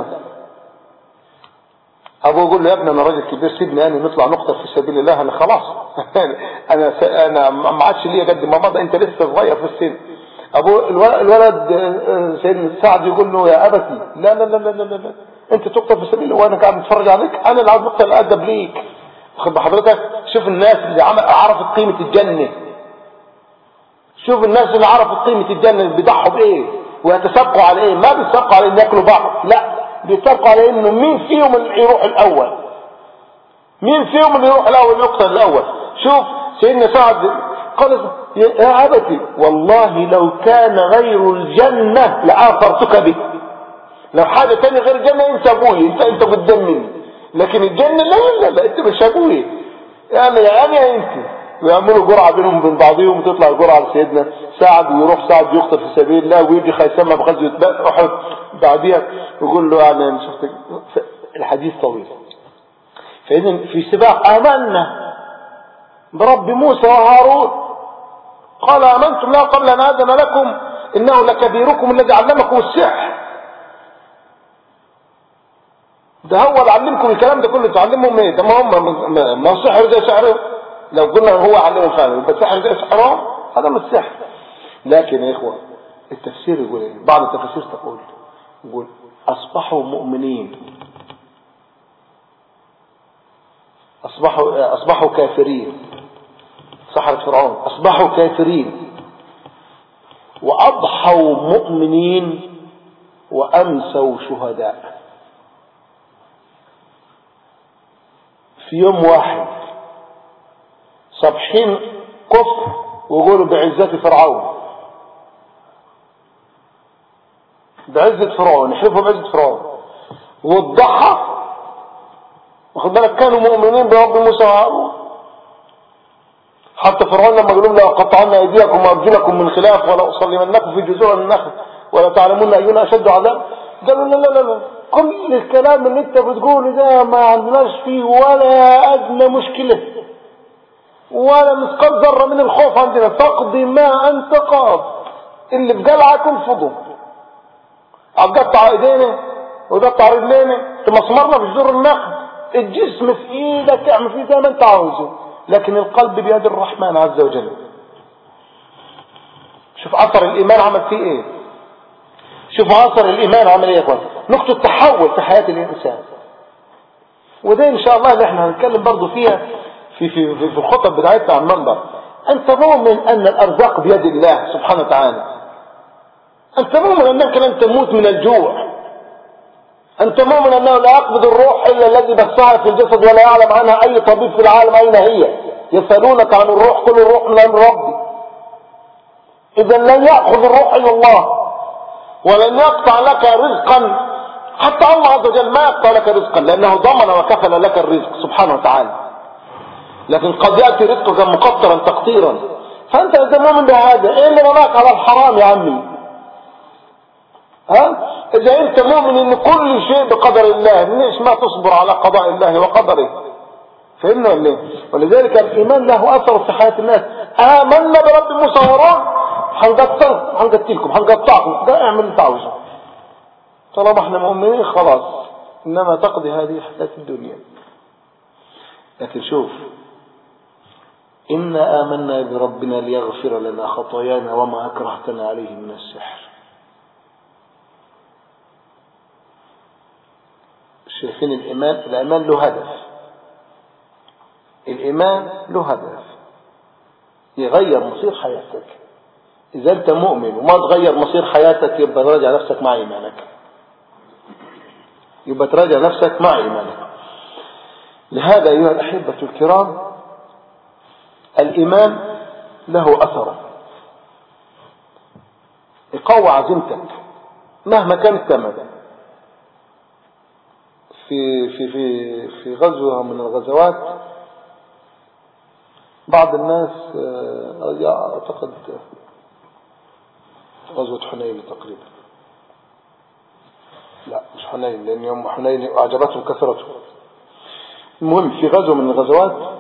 أبوه يقول له يا ابني أنا راجل كبير سيبني أنا نطلع نقطة في سبيل الله أنا خلاص أنا س... أنا ما عادش ليا قد ما مضى أنت لسه صغير في السن أبوه الولد سيدنا سعد يقول له يا أبتي لا لا لا لا لا, لا. أنت تقتل في سبيل الله وأنا قاعد متفرج عليك أنا اللي عاوز أقتل أدب ليك واخد بحضرتك شوف الناس اللي عرفت قيمة الجنة شوف الناس اللي عرفت قيمة الجنة بيضحوا بايه ويتسابقوا على ايه ما بيتسابقوا على ان ياكلوا بعض لا بيتسابقوا على انه مين فيهم اللي يروح الاول مين فيهم اللي يروح الاول يقتل الاول شوف سيدنا سعد قال يا أبتي والله لو كان غير الجنة لآثرتك به لو حاجة تانية غير الجنة انت ابوي انت انت قدام مني لكن الجنة لا لا لا انت مش ابوي يعني يعني يا انت ويعملوا جرعة بينهم وبين بعضهم وتطلع الجرعة لسيدنا سعد ويروح سعد يقتل في سبيل الله ويجي خيثمة بغزوة احد بعديها يقول له يعني انا شفت الحديث طويل فإذا في سباق آمنا برب موسى وهارون قال آمنتم له قبل أن آذن لكم إنه لكبيركم الذي علمكم السحر ده هو اللي علمكم الكلام ده كله تعلمهم ايه ده ما هم ما هو سحر زي سحرهم لو قلنا هو علمهم فعلا يبقى السحر زي سحرهم هذا مش سحر لكن يا اخوه التفسير يقول ايه بعض التفاسير تقول يقول اصبحوا مؤمنين اصبحوا اصبحوا كافرين سحرة فرعون اصبحوا كافرين واضحوا مؤمنين وامسوا شهداء في يوم واحد صبحين كفر ويقولوا بعزة فرعون بعزة فرعون يحلفوا بعزة فرعون والضحى واخد بالك كانوا مؤمنين برب موسى وهارون حتى فرعون لما قال لهم لا قطعن ايديكم وارجلكم من خلاف ولا اصلمنكم في جذوع النخل ولا تعلمون اينا اشد عذاب قالوا لا لا لا لا كل الكلام اللي انت بتقوله ده ما عندناش فيه ولا ادنى مشكلة ولا مثقال ذرة من الخوف عندنا تقضي ما انت قاض اللي في قلعك انفضه هتقطع ايدينا وتقطع رجلينا تمسمرنا في جذور النخل الجسم في ايدك اعمل فيه زي ما انت عاوزه لكن القلب بيد الرحمن عز وجل شوف اثر الايمان عمل فيه ايه شوف اثر الايمان عمل ايه يا اخوان نقطة تحول في حياة الانسان وده ان شاء الله اللي احنا هنتكلم برضو فيها في في في, في الخطب بتاعتنا على المنبر انت مؤمن ان الارزاق بيد الله سبحانه وتعالى انت مؤمن انك لن تموت من الجوع انت مؤمن انه لا يقبض الروح الا الذي بثها في الجسد ولا يعلم عنها اي طبيب في العالم اين هي يسألونك عن الروح كل الروح من امر ربي اذا لن يأخذ الروح الى الله ولن يقطع لك رزقا حتى الله عز وجل ما يقطع لك رزقا لانه ضمن وكفل لك الرزق سبحانه وتعالى لكن قد يأتي رزقك مقطرا تقطيرا فانت اذا مؤمن بهذا ايه اللي رماك على الحرام يا عمي ها اذا انت مؤمن ان كل شيء بقدر الله ليش ما تصبر على قضاء الله وقدره فهمنا ولا ايه ولذلك الايمان له اثر في حياه الناس امنا برب موسى وهارون هنقتل هنقتلكم هنقطعكم ده اعمل اللي انت عاوزه طالما احنا مؤمنين خلاص انما تقضي هذه حياه الدنيا لكن شوف إنا آمنا بربنا ليغفر لنا خطايانا وما أكرهتنا عليه من السحر شايفين الإيمان الإيمان له هدف الإيمان له هدف يغير مصير حياتك إذا أنت مؤمن وما تغير مصير حياتك يبقى تراجع نفسك مع إيمانك يبقى تراجع نفسك مع إيمانك لهذا أيها الأحبة الكرام الإيمان له أثر يقوى عزيمتك مهما كان الثمن في في في في غزوة من الغزوات بعض الناس اعتقد غزوة حنين تقريبا لا مش حنين لان يوم حنين اعجبتهم كثرته المهم في غزوة من الغزوات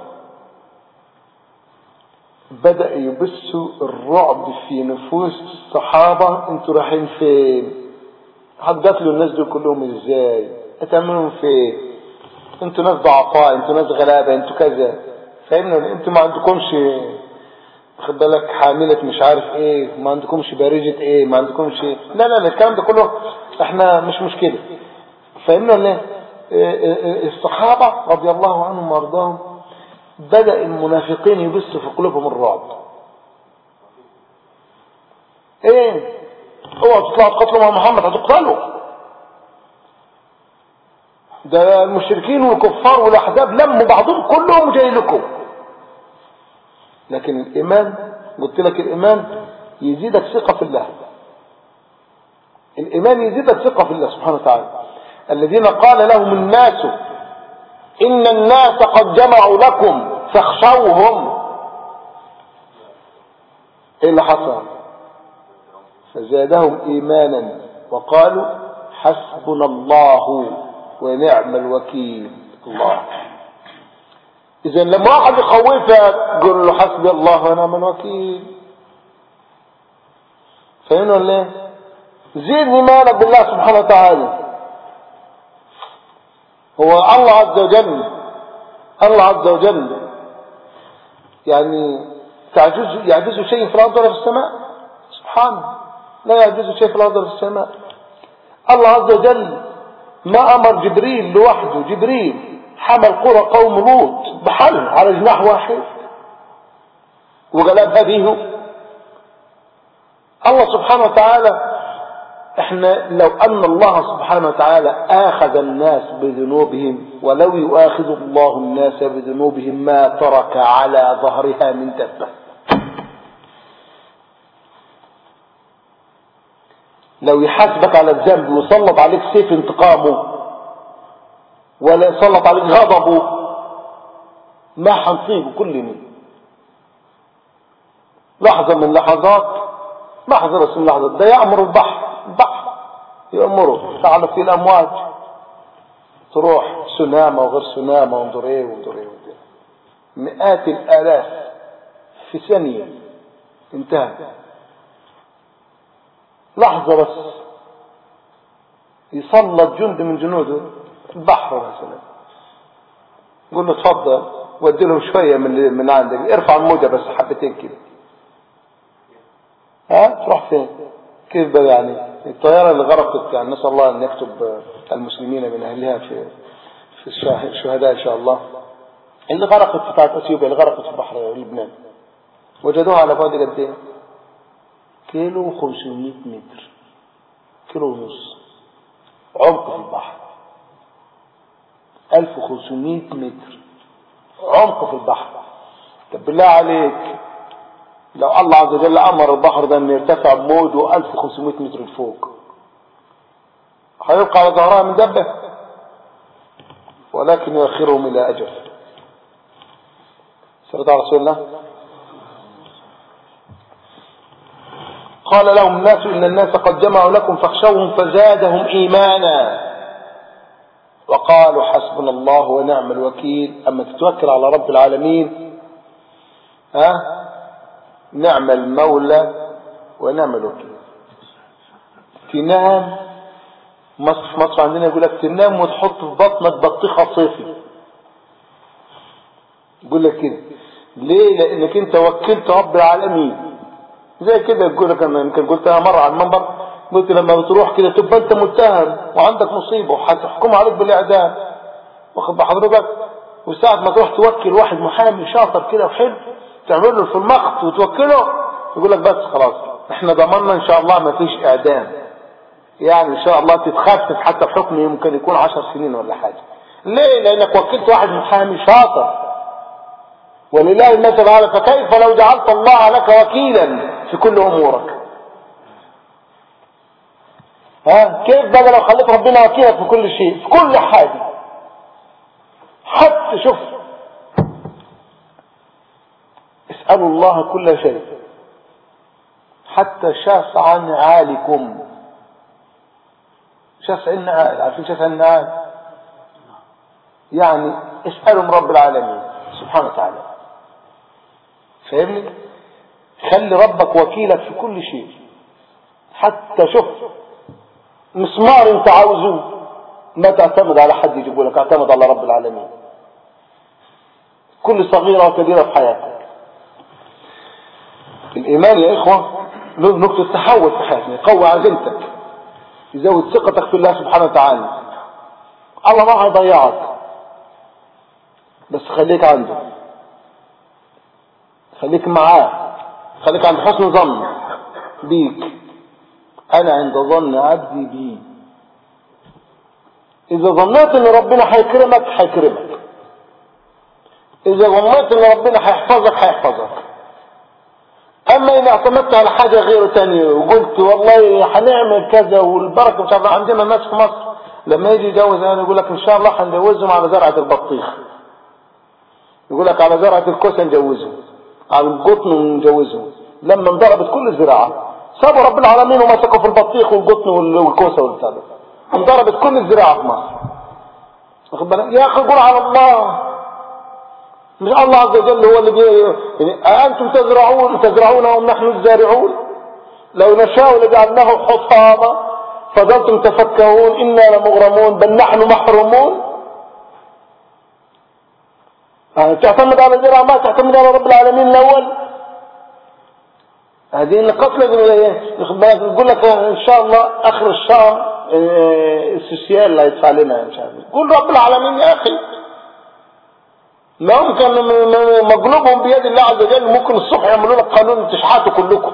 بدأ يبثوا الرعب في نفوس الصحابة انتوا رايحين فين هتقتلوا الناس دول كلهم ازاي هتعملهم في ايه انتوا ناس ضعفاء انتوا ناس غلابة انتوا كذا فاهمنا انتوا ما عندكمش خد بالك حاملة مش عارف ايه ما عندكمش بارجة ايه ما عندكمش لا لا لا الكلام ده كله احنا مش مشكلة فاهمنا ولا الصحابة رضي الله عنهم وارضاهم بدأ المنافقين يبثوا في قلوبهم الرعب ايه اوعوا تطلعوا تقتلوا مع محمد هتقتلوا ده المشركين والكفار والاحزاب لموا بعضهم كلهم جاي لكم لكن الإيمان قلت لك الإيمان يزيدك ثقة في الله الإيمان يزيدك ثقة في الله سبحانه وتعالى الذين قال لهم الناس إن الناس قد جمعوا لكم فاخشوهم إيه اللي حصل فزادهم إيمانا وقالوا حسبنا الله ونعم الوكيل الله إذا لما واحد يخوفك قول له حسبي الله ونعم الوكيل فاهمين ولا ايه؟ زيد إيمانك بالله سبحانه وتعالى هو الله عز وجل الله عز وجل يعني تعجز يعجز شيء في الأرض ولا في السماء سبحانه لا يعجز شيء في الأرض ولا في السماء الله عز وجل ما أمر جبريل لوحده جبريل حمل قرى قوم لوط بحل على جناح واحد وغلبها به الله سبحانه وتعالى احنا لو ان الله سبحانه وتعالى اخذ الناس بذنوبهم ولو يؤاخذ الله الناس بذنوبهم ما ترك على ظهرها من دبه لو يحاسبك على الذنب ويسلط عليك سيف انتقامه ولا يسلط عليك غضبه ما حنصيبه كلنا لحظة من لحظات لحظة بس من لحظات ده يأمر البحر البحر يأمره تعال في الأمواج تروح سنامة وغير سنامة وانظر ايه وانظر ايه وانظر ايه مئات الآلاف في ثانية انتهى لحظة بس يسلط جند من جنوده البحر مثلا يقول له اتفضل ودي لهم شوية من من عندك ارفع الموجة بس حبتين كده ها تروح فين كيف بقى يعني الطيارة اللي غرقت يعني نسأل الله أن يكتب المسلمين من أهلها في في الشهداء إن شاء الله اللي غرقت بتاعت أثيوبيا اللي غرقت في بحر لبنان وجدوها على بعد قد ايه؟ كيلو 500 متر كيلو ونص عمق في البحر 1500 متر عمق في البحر طب بالله عليك لو الله عز وجل امر البحر ده ان يرتفع بموجه 1500 متر لفوق هيبقى على ظهرها من دبه ولكن يؤخرهم الى اجل صلى على رسول الله قال لهم الناس ان الناس قد جمعوا لكم فاخشوهم فزادهم ايمانا وقالوا حسبنا الله ونعم الوكيل اما تتوكل على رب العالمين ها نعم المولى ونعم الوكيل تنام مصر في مصر عندنا يقول لك تنام وتحط في بطنك بطيخه صيفي يقول لك كده ليه لانك انت وكلت رب العالمين زي كده يقول لك انا يمكن قلتها مره على المنبر قلت لما بتروح كده تبقى انت متهم وعندك مصيبه وهتحكم عليك بالاعدام واخد بحضرتك وساعة ما تروح توكل واحد محامي شاطر كده وحلو تعمل له في المخط وتوكله يقول لك بس خلاص احنا ضمننا ان شاء الله ما فيش اعدام يعني ان شاء الله تتخفف حتى الحكم يمكن يكون عشر سنين ولا حاجة ليه لانك وكلت واحد محامي شاطر ولله المثل الاعلى فكيف لو جعلت الله لك وكيلا في كل امورك ها كيف بقى لو خليت ربنا وكيلك في كل شيء في كل حاجة حتى شوف اسألوا الله كل شيء حتى شاسع نعالكم شاسع النعال عارفين شاسع النعال يعني اسألوا من رب العالمين سبحانه وتعالى فاهمني خلي ربك وكيلك في كل شيء حتى شوف مسمار انت عاوزه ما تعتمد على حد يجيبه لك اعتمد على رب العالمين كل صغيرة وكبيرة في حياتك الإيمان يا إخوة له نقطة تحول في حياتنا يقوي عزيمتك يزود ثقتك في الله سبحانه وتعالى الله ما هيضيعك بس خليك عنده خليك معاه خليك عند حسن ظن بيك انا عند ظن عبدي بي اذا ظنيت ان ربنا هيكرمك هيكرمك اذا ظنيت ان ربنا هيحفظك هيحفظك اعتمدت على حاجة غير تانية وقلت والله هنعمل كذا والبركة مش عارف عندنا ناس في مصر لما يجي يجوز انا يقول لك ان شاء الله هنجوزهم على زرعة البطيخ يقول لك على زرعة الكوسة نجوزهم على القطن ونجوزهم لما انضربت كل الزراعة سابوا رب العالمين ومسكوا في البطيخ والقطن والكوسة والبتاع انضربت كل الزراعة في مصر واخد بالك يا اخي قول على الله مش الله عز وجل هو اللي بي... يعني أأنتم تزرعون تزرعون نحن الزارعون لو نشاء لجعلناه حطاما فظلتم تفكرون إنا لمغرمون بل نحن محرومون يعني تعتمد على الزراعة ما تعتمد على رب العالمين الأول هذه النقاط لازم يقول لك إن شاء الله آخر الشهر آه، السوسيال اللي هيدفع لنا مش عارف قول رب العالمين يا أخي ما هم كان مقلوبهم بيد الله عز وجل ممكن الصبح يعملوا لك قانون تشحاتوا كلكم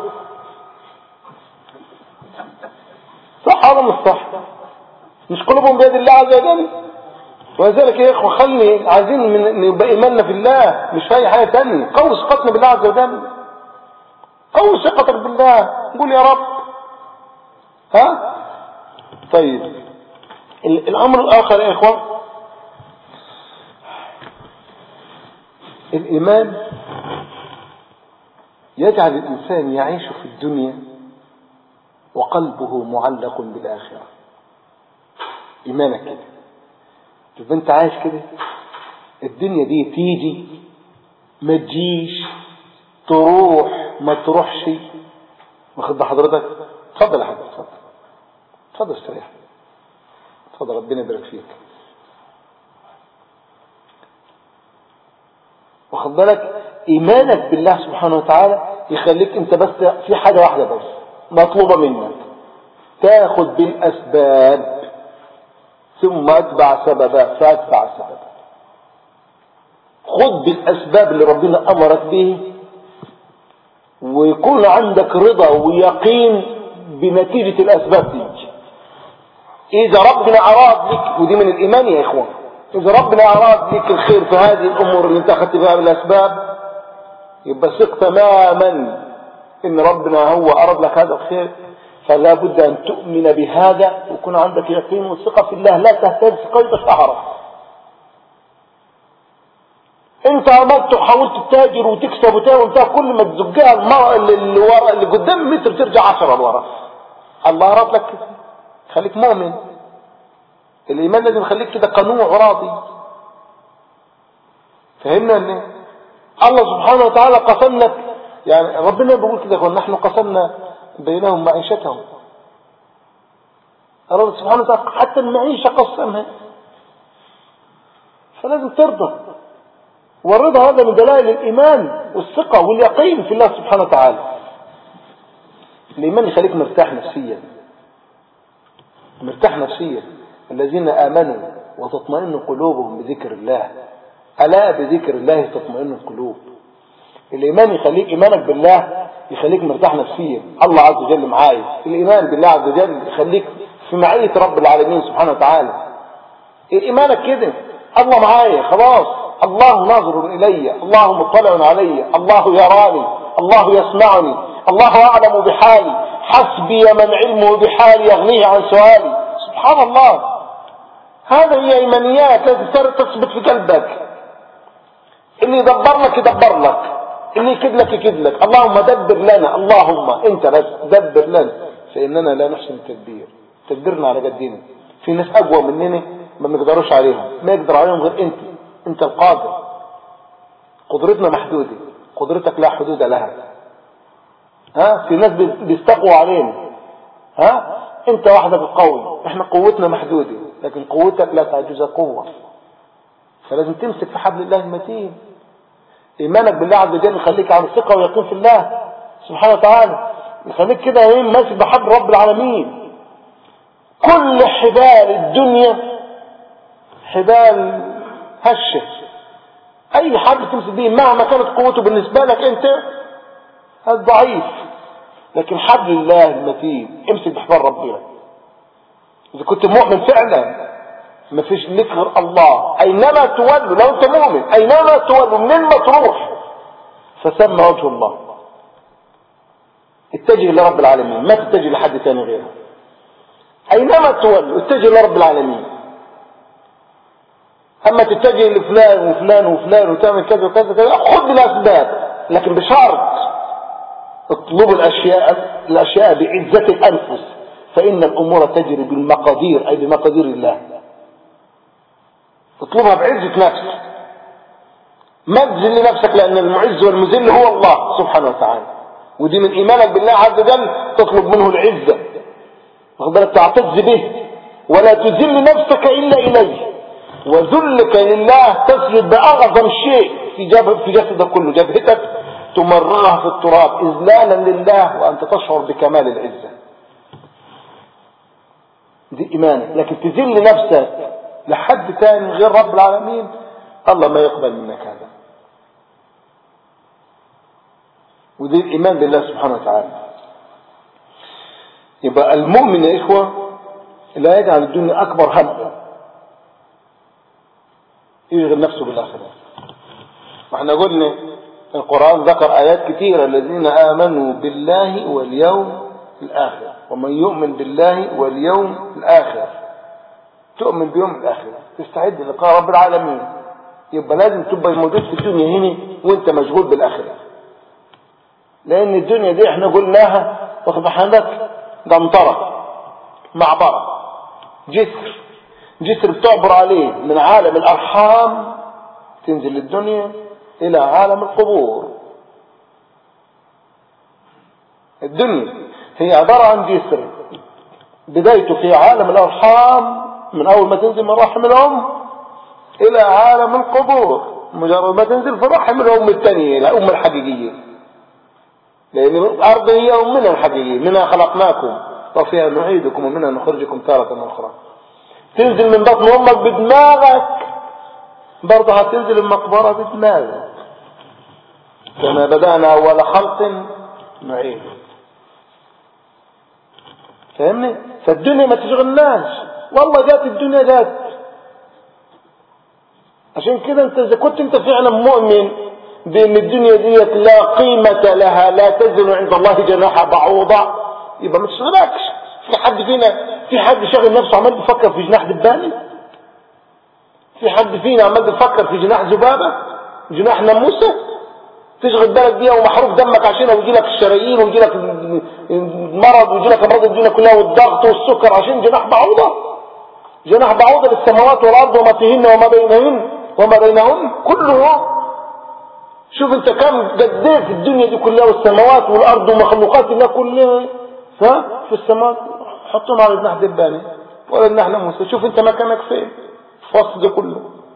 صح ولا مش صح مش قلوبهم بيد الله عز وجل ولذلك يا اخوه خلي عايزين نبقى ايماننا في الله مش في اي حاجه ثانيه قوي ثقتنا بالله عز وجل قوي ثقتك بالله قول يا رب ها طيب الامر الاخر يا اخوه الإيمان يجعل الإنسان يعيش في الدنيا وقلبه معلق بالآخرة إيمانك كده تبقى أنت عايش كده الدنيا دي تيجي ما تجيش تروح ما تروحش واخد حضرتك اتفضل يا حضرتك اتفضل اتفضل استريح اتفضل ربنا يبارك فيك واخد بالك ايمانك بالله سبحانه وتعالى يخليك انت بس في حاجة واحدة بس مطلوبة منك تاخد بالاسباب ثم اتبع سببا فاتبع سببا خد بالاسباب اللي ربنا امرك به ويكون عندك رضا ويقين بنتيجة الاسباب دي اذا ربنا اراد لك ودي من الايمان يا اخوان إذا ربنا أراد لك الخير في هذه الأمور اللي انت أخذت بها بالأسباب يبقى ثق تماما إن ربنا هو أراد لك هذا الخير فلا بد أن تؤمن بهذا ويكون عندك يقين وثقة في الله لا تهتز قيد شعرة انت عملت وحاولت تتاجر وتكسب وتعمل كل ما تزقها المرأة اللي, اللي, ورا اللي قدام متر ترجع عشرة لورا الله أراد لك خليك مؤمن الإيمان لازم يخليك كده قنوع وراضي فهمنا ان الله سبحانه وتعالى قسم لك يعني ربنا بيقول كده قال نحن قسمنا بينهم معيشتهم الله سبحانه وتعالى حتى المعيشة قسمها فلازم ترضى والرضا هذا من دلائل الإيمان والثقة واليقين في الله سبحانه وتعالى الإيمان يخليك مرتاح نفسيا مرتاح نفسيا الذين آمنوا وتطمئن قلوبهم بذكر الله ألا بذكر الله تطمئن القلوب الإيمان يخليك إيمانك بالله يخليك مرتاح نفسيا الله عز وجل معايا الإيمان بالله عز وجل يخليك في معية رب العالمين سبحانه وتعالى إيمانك كده الله معايا خلاص الله ناظر إلي الله مطلع علي الله يراني الله يسمعني الله أعلم بحالي حسبي من علمه بحالي يغنيه عن سؤالي سبحان الله هذا هي ايمانيات لازم تثبت في قلبك اللي يدبر لك يدبر لك اللي يكد لك يكد لك اللهم دبر لنا اللهم انت بس دبر لنا فاننا لا نحسن التدبير تدبرنا على قدنا في ناس اقوى مننا ما نقدروش عليهم ما يقدر عليهم غير انت انت القادر قدرتنا محدودة قدرتك لا حدود لها ها في ناس بيستقوا علينا ها انت وحدك القوي احنا قوتنا محدودة لكن قوتك لا تعجز قوة فلازم تمسك في حبل الله المتين ايمانك بالله عز وجل يخليك على ثقة ويقين في الله سبحانه وتعالى يخليك كده ايه ماسك بحبل رب العالمين كل حبال الدنيا حبال هشة اي حبل تمسك به مهما كانت قوته بالنسبة لك انت هذا ضعيف لكن حبل الله المتين امسك بحبال ربنا اذا كنت مؤمن فعلا ما فيش لك غير الله اينما تولوا لو انت مؤمن اينما تولوا منين ما تروح فثم وجه الله اتجه لرب العالمين ما تتجه لحد ثاني غيره أينما تولوا اتجه لرب العالمين أما تتجه لفلان وفلان وفلان وتعمل كذا وكذا كذا خذ الأسباب لكن بشرط اطلبوا الأشياء الأشياء بعزة الأنفس فإن الأمور تجري بالمقادير أي بمقادير الله اطلبها بعزة نفسك ما تذل نفسك لأن المعز والمذل هو الله سبحانه وتعالى ودي من إيمانك بالله عز وجل تطلب منه العزة واخد تعتز به ولا تذل نفسك إلا إليه وذلك لله تسجد بأعظم شيء في في جسدك كله جبهتك تمررها في التراب إذلالا لله وأنت تشعر بكمال العزة دي إيمانك لكن تذل نفسك لحد تاني غير رب العالمين الله ما يقبل منك هذا ودي الإيمان بالله سبحانه وتعالى يبقى المؤمن يا إخوة لا يجعل الدنيا أكبر هم يشغل نفسه بالآخرة واحنا قلنا القرآن ذكر آيات كثيرة الذين آمنوا بالله واليوم الآخر ومن يؤمن بالله واليوم الآخر تؤمن بيوم الآخر تستعد لقاء رب العالمين يبقى لازم تبقى موجود في الدنيا هنا وانت مشغول بالآخرة لأن الدنيا دي احنا قلناها واخد حالك دمطرة معبرة جسر جسر بتعبر عليه من عالم الأرحام تنزل الدنيا إلى عالم القبور الدنيا هي عبارة عن جسر بدايته في عالم الأرحام من أول ما تنزل من رحم الأم إلى عالم القبور مجرد ما تنزل في رحم الأم الثانية الأم الحقيقية لأن الأرض هي أمنا الحقيقية منها خلقناكم وفيها نعيدكم ومنها نخرجكم تارة أخرى تنزل من بطن أمك بدماغك برضه هتنزل المقبرة بدماغك كما بدأنا أول خلق نعيد فاهمني فالدنيا ما تشغلناش والله جات الدنيا جات عشان كده انت اذا كنت انت فعلا مؤمن بان الدنيا ديت لا قيمة لها لا تزن عند الله جناح بعوضة يبقى ما تشغلكش في حد فينا في حد شغل نفسه عمال بيفكر في جناح دباني في حد فينا عمال بيفكر في جناح ذبابة جناح ناموسة تشغل بالك بيها ومحروق دمك عشانها ويجي لك الشرايين ويجي لك المرض ويجي لك امراض الدنيا كلها والضغط والسكر عشان جناح بعوضة جناح بعوضة للسماوات والارض وما فيهن وما بينهن وما بينهن كله شوف انت كم قديت الدنيا دي كلها والسماوات والارض ومخلوقات الله كلها ها في السماوات حطهم على جناح دباني ولا جناح ناموسة شوف انت مكانك فين في وسط ده كله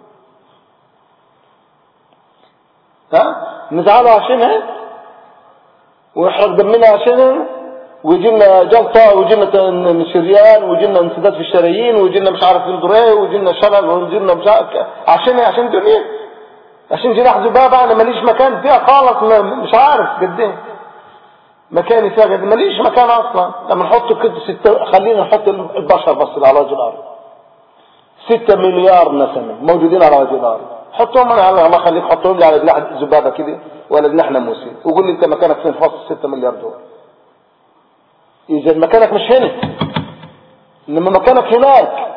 ها نزعله عشانها ويحرق دمنا عشانها ويجي لنا جلطة ويجي لنا شريان ويجي لنا انسداد في الشرايين ويجي لنا مش عارف اندوريه ويجي لنا شلل ويجي لنا مش عارف عشان عشان دنيا عشان جناح ذبابة انا ماليش مكان فيها خالص مش عارف قد ايه مكاني فيها قد ماليش مكان اصلا لما نحط كده ستة خلينا نحط البشر بس على وجه الارض ستة مليار نسمة موجودين على وجه الارض حطهم انا على الله خليك حطهم لي على جناح ذبابة كده ولا جناح ناموسي وقول لي انت مكانك فين في وسط 6 مليار دول اذا مكانك مش هنا انما مكانك هناك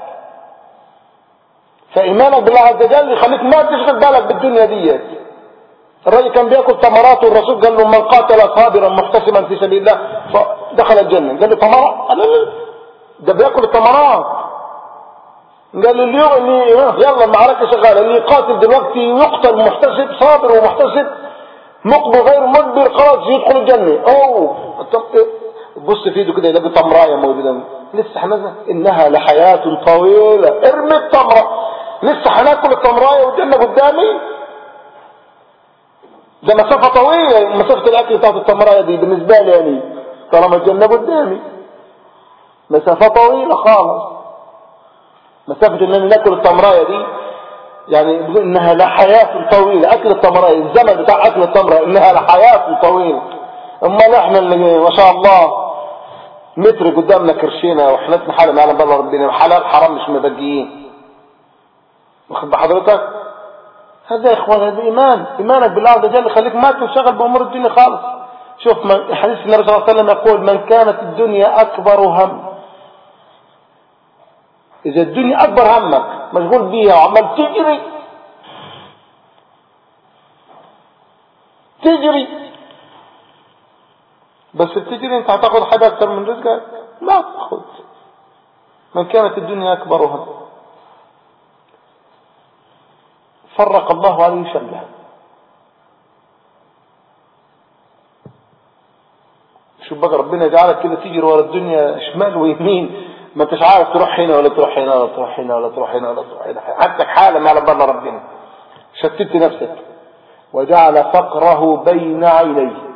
فايمانك بالله عز وجل يخليك ما تشغل بالك بالدنيا ديت الراجل كان بياكل تمرات والرسول قال له من قاتل صابرا محتسبا في سبيل الله دخل الجنه قال له تمرات قال له ده بياكل التمرات قال له اليوم اللي يلا المعركه شغاله اللي يقاتل دلوقتي يقتل محتسب صابر ومحتسب مقبل غير مدبر خلاص يدخل الجنه اوه بص في ايده كده يلاقي تمرايه موجوده لسه هنزل انها لحياه طويله ارمي التمره لسه هناكل التمرايه والجنه قدامي ده مسافه طويله مسافه الاكل بتاعت التمرايه دي بالنسبه لي يعني طالما الجنه قدامي مسافه طويله خالص مسافه اننا ناكل التمرايه دي يعني بيقول انها لحياه طويله اكل التمرايه الزمن بتاع اكل التمره انها لحياه طويله امال احنا اللي ما شاء الله متر قدامنا كرشينا وحالتنا حالة ما يعلم بالله ربنا حلال حرام مش مبقيين واخد بحضرتك هذا يا اخوان هذا ايمان ايمانك بالله عز وجل يخليك ما تنشغل بامور الدنيا خالص شوف من حديث النبي صلى الله عليه وسلم يقول من كانت الدنيا أكبر هم إذا الدنيا أكبر همك مشغول بيها وعمال تجري تجري بس بتجري انت هتاخد حاجة اكتر من رزقك لا تاخد من كانت الدنيا اكبر هم فرق الله عليه شمله شوف بقى ربنا يجعلك كده تجري ورا الدنيا شمال ويمين ما انتش عارف تروح هنا ولا تروح هنا ولا تروح هنا ولا تروح هنا ولا تروح هنا حتى حالة ما على بال ربنا شتت نفسك وجعل فقره بين عينيه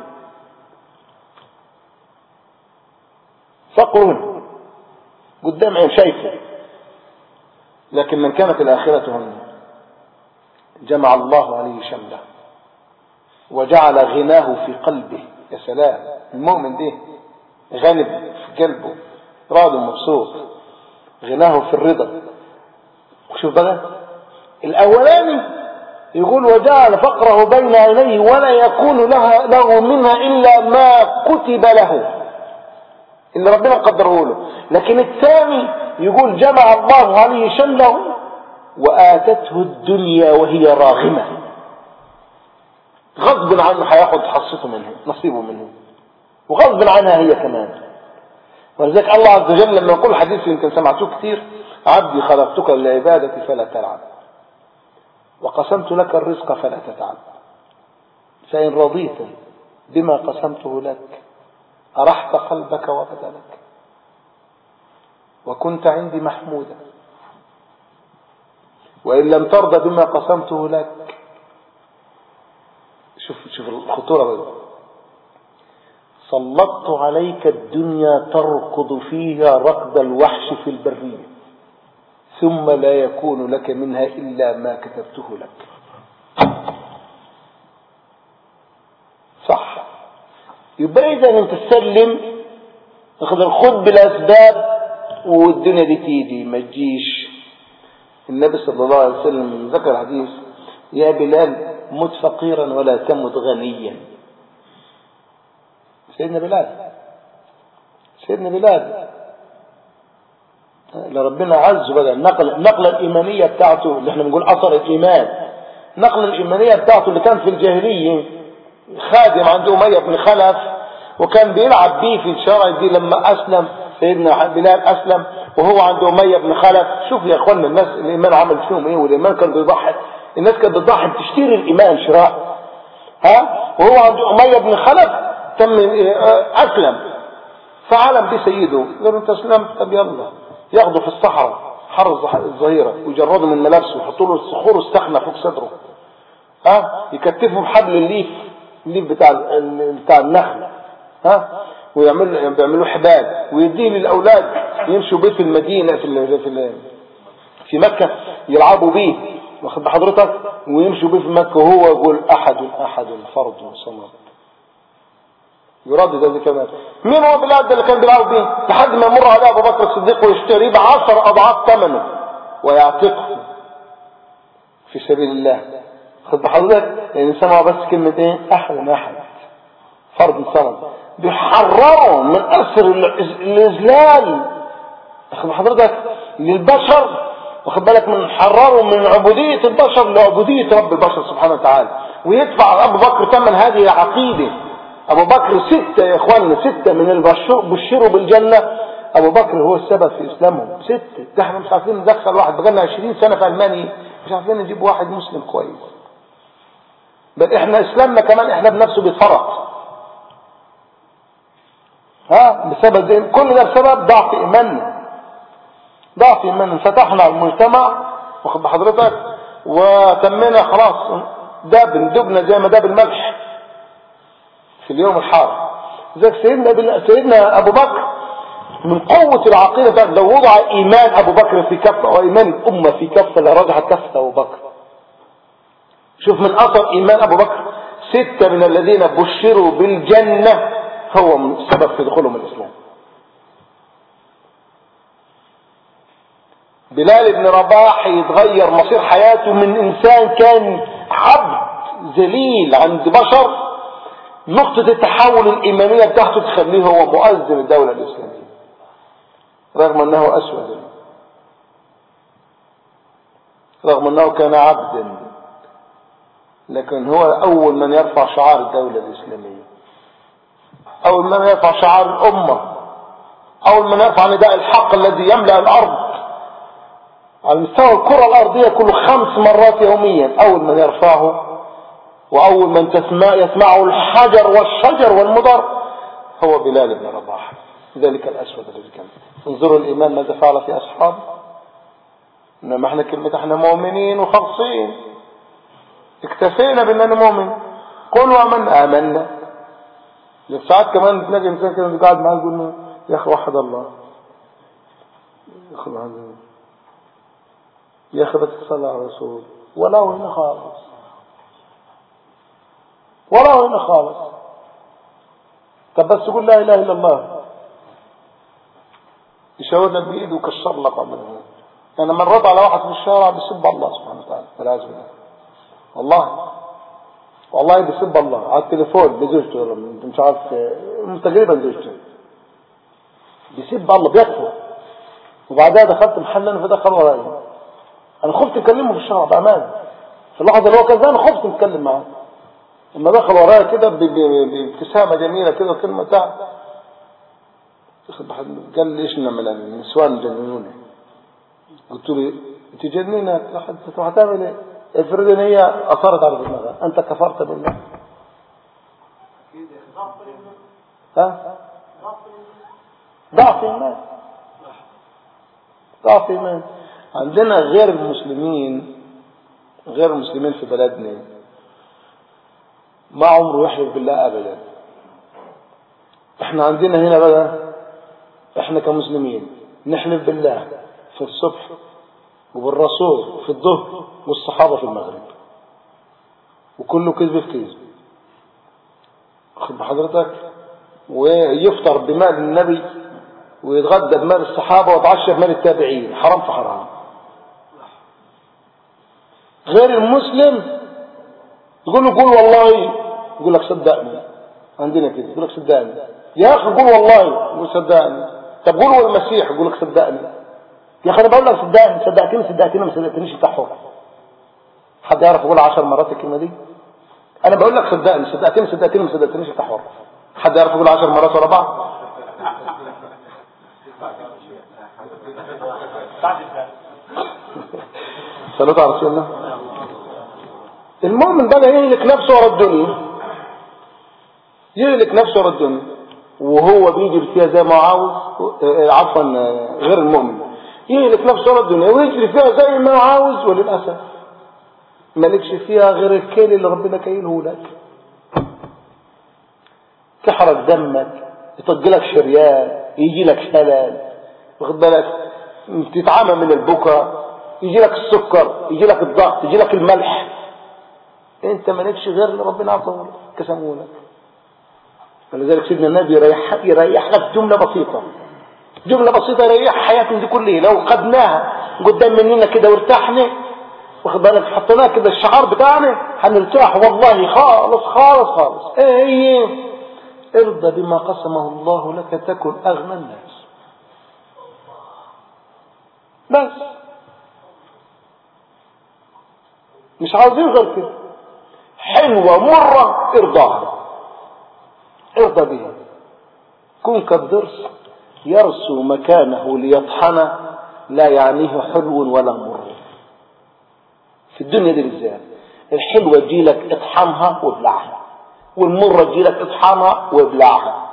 فقر قدام عين شايفه لكن من كانت الآخرة هم جمع الله عليه شمله وجعل غناه في قلبه يا سلام المؤمن ده غنب في قلبه راضي مبسوط غناه في الرضا شوف بقى الاولاني يقول وجعل فقره بين عينيه ولا يكون لها له منها الا ما كتب له اللي ربنا قدره له لكن الثاني يقول جمع الله عليه شمله واتته الدنيا وهي راغمه غصب عنه هياخد حصته منه نصيبه منه وغصب عنها هي كمان ولذلك الله عز وجل لما يقول حديث يمكن سمعتوه كثير عبدي خلقتك للعبادة فلا تلعب وقسمت لك الرزق فلا تتعب فإن رضيت بما قسمته لك أرحت قلبك وبدنك وكنت عندي محمودا وإن لم ترضى بما قسمته لك شوف شوف الخطورة بقى سلطت عليك الدنيا تركض فيها ركض الوحش في البرية ثم لا يكون لك منها إلا ما كتبته لك صح يبقى إذا أنت تسلم خذ بالأسباب والدنيا دي تيجي ما تجيش النبي صلى الله عليه وسلم ذكر حديث يا بلال مت فقيرا ولا تمت غنيا سيدنا بلال سيدنا بلال لربنا عز وجل النقل النقلة الإيمانية بتاعته اللي احنا بنقول أثر الإيمان النقلة الإيمانية بتاعته اللي كان في الجاهلية خادم عند أمية بن خلف وكان بيلعب بيه في الشرع دي لما أسلم سيدنا بلال أسلم وهو عند أمية بن خلف شوف يا أخوانا الناس الإيمان عمل فيهم إيه والإيمان كان بيضحك الناس كانت بتضحي بتشتري الإيمان شراء ها وهو عند أمية بن خلف تم أسلم فعلم بسيده قال انت اسلمت طب يلا ياخده في الصحراء حر الظهيرة ويجرده من ملابسه ويحطوا له الصخور السخنة فوق صدره ها يكتفه بحبل الليف الليف بتاع بتاع النخل ها ويعمل بيعملوا حبال ويديه للاولاد يمشوا بيه في المدينه في في في مكه يلعبوا بيه واخد بحضرتك ويمشوا بيه في مكه وهو يقول احد احد فرد صمد يردد هذه كمان مين هو بلال ده اللي كان بيلعب بيه لحد ما يمر عليه ابو بكر الصديق ويشتريه بعشر اضعاف ثمنه ويعتقه في سبيل الله خد بحضرتك يعني سمعوا بس كلمة ايه احد احد فرد صمد بيحرروا من اسر الاذلال واخد بحضرتك للبشر واخد بالك من حرروا من عبودية البشر لعبودية رب البشر سبحانه وتعالى ويدفع ابو بكر ثمن هذه العقيده ابو بكر ستة يا اخواننا ستة من البشر بشروا بالجنة ابو بكر هو السبب في اسلامهم ستة ده احنا مش عارفين ندخل واحد بقالنا 20 سنة في المانيا مش عارفين نجيب واحد مسلم كويس بل احنا اسلامنا كمان احنا بنفسه بيتفرط ها بسبب زي كل ده بسبب ضعف ايماننا ضعف ايماننا فتحنا على المجتمع واخد بحضرتك وتمينا خلاص داب دبنا زي ما داب الملح في اليوم الحار ذلك سيدنا سيدنا ابو بكر من قوة العقيدة لو وضع ايمان ابو بكر في كفة وايمان الامة في كفة لرجعت كفة ابو بكر شوف من اثر ايمان ابو بكر ستة من الذين بشروا بالجنة هو من سبب في دخولهم الاسلام بلال بن رباح يتغير مصير حياته من انسان كان عبد ذليل عند بشر نقطة التحول الإيمانية بتاعته تخليه هو مؤذن الدولة الإسلامية رغم أنه أسود رغم أنه كان عبدا لكن هو أول من يرفع شعار الدولة الإسلامية أول من يرفع شعار الأمة أول من يرفع نداء الحق الذي يملأ الأرض على مستوى الكرة الأرضية كل خمس مرات يوميا أول من يرفعه وأول من تسمع يسمعه الحجر والشجر والمضر هو بلال بن رباح ذلك الأسود الذي كان انظروا الإيمان ماذا فعل في أصحابه إنما احنا كلمة احنا مؤمنين وخلصين اكتفينا بأننا مؤمن قل ومن آمنا ساعات كمان تلاقي انسان كده قاعد معاه يقول يا اخي وحد الله يا اخي يا اخي بتصلى على الرسول ولو هنا خالص ولو هنا خالص طب بس تقول لا اله الا الله يشاور لك بايده وكسر لك عمله انا مريت على واحد في الشارع بيسب الله سبحانه وتعالى والعياذ بالله والله والله بيسب الله على التليفون بزوجته مش عارف تقريبا زوجته بيسب الله بيكفر وبعدها دخلت محل انا فدخل ورايا انا خفت اكلمه في الشارع بامان في اللحظه اللي هو كذا انا خفت اتكلم معاه لما دخل ورايا كده بابتسامه جميله كده وكلمه بتاع قال لي ايش نعمل النسوان جننوني قلت له انت جنينك هتعمل ايه افرض ان هي اثرت على دماغها انت كفرت بالله ها ضعف ايمان ضعف ايمان عندنا غير المسلمين غير المسلمين في بلدنا ما عمره يحلف بالله ابدا احنا عندنا هنا بقى احنا كمسلمين نحلف بالله في الصبح وبالرسول في الظهر والصحابة في المغرب وكله كذب في كذب خد بحضرتك ويفطر بمال النبي ويتغدى بمال الصحابة ويتعشى بمال التابعين حرام في حرام غير المسلم يقول له قول والله يقول لك صدقني عندنا كده يقول لك صدقني يا اخي قول والله يقول صدقني طب قول هو المسيح يقول لك صدقني يا اخي انا بقول لك صدقني صدقتني صدقتني ما صدقتنيش بتاع حر حد يعرف يقول 10 مرات الكلمه دي انا بقول لك صدقني صدقتني صدقتني ما صدقتنيش بتاع حر حد يعرف يقول 10 مرات ورا بعض صلوا على رسول الله المؤمن بقى يهلك نفسه ورا الدنيا يهلك نفسه ورا الدنيا وهو بيجري فيها زي ما عاوز عفوا غير المؤمن يهلك نفسه ورا الدنيا ويجري فيها زي ما عاوز وللاسف مالكش فيها غير الكيل اللي ربنا كايله لك تحرق دمك يطق شريان يجي لك شلل واخد بالك تتعامى من البكا يجي لك السكر يجي لك الضغط يجي لك الملح انت مالكش غير اللي ربنا عطاه لك كسمه لك فلذلك سيدنا النبي يريح يريح لك جمله بسيطه جمله بسيطه يريح حياتنا دي كلها لو خدناها قدام مننا كده وارتحنا واخد بالك حطيناها كده الشعار بتاعنا هنرتاح والله خالص خالص خالص ايه هي ارضى بما قسمه الله لك تكن اغنى الناس بس مش عاوزين غير كده حلوة مرة ارضاها ارضى بها كن كالضرس يرسو مكانه ليطحن لا يعنيه حلو ولا مر في الدنيا دي بالذات الحلوة تجيلك اطحنها وابلعها والمرة تجيلك اطحنها وابلعها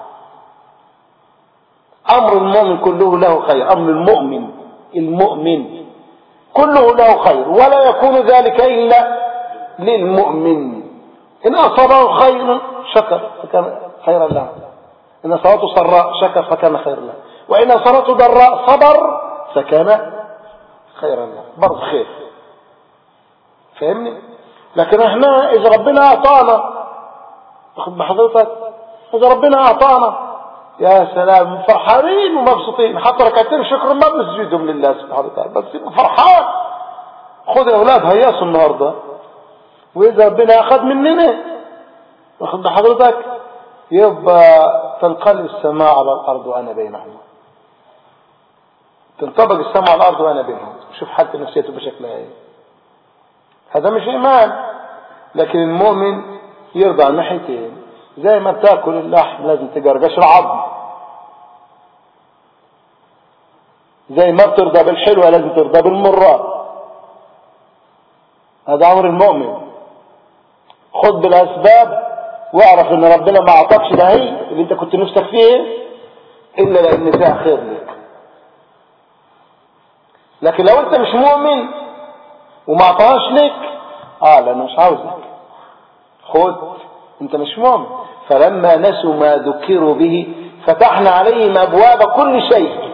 امر المؤمن كله له خير امر المؤمن المؤمن كله له خير ولا يكون ذلك الا للمؤمن ان اصابه خير شكر فكان خيرا له ان اصابته سراء شكر فكان خيرا له وان اصابته ضراء صبر فكان خيرا له برضه خير فاهمني لكن احنا اذا ربنا اعطانا واخد بحضرتك اذا ربنا اعطانا يا سلام فرحانين ومبسوطين حتى ركعتين شكر ما بنسجدهم لله سبحانه وتعالى بس فرحان خد يا اولاد هياسوا النهارده واذا ربنا اخذ مننا واخد بحضرتك يبقى تنقلب السماء على الأرض وأنا بينهما تنطبق السماء على الأرض وأنا بينهم شوف حتى نفسيته بشكلها ايه هذا مش إيمان لكن المؤمن يرضى عن ناحيتين زي ما بتاكل اللحم لازم تقرقش العظم زي ما بترضى بالحلوة لازم ترضى بالمرة هذا أمر المؤمن خذ بالأسباب واعرف ان ربنا ما اعطاكش ده هي اللي انت كنت نفسك فيه الا لان فيها خير لك لكن لو انت مش مؤمن وما اعطاهاش لك اه لانه مش عاوزك خد انت مش مؤمن فلما نسوا ما ذكروا به فتحنا عليهم ابواب كل شيء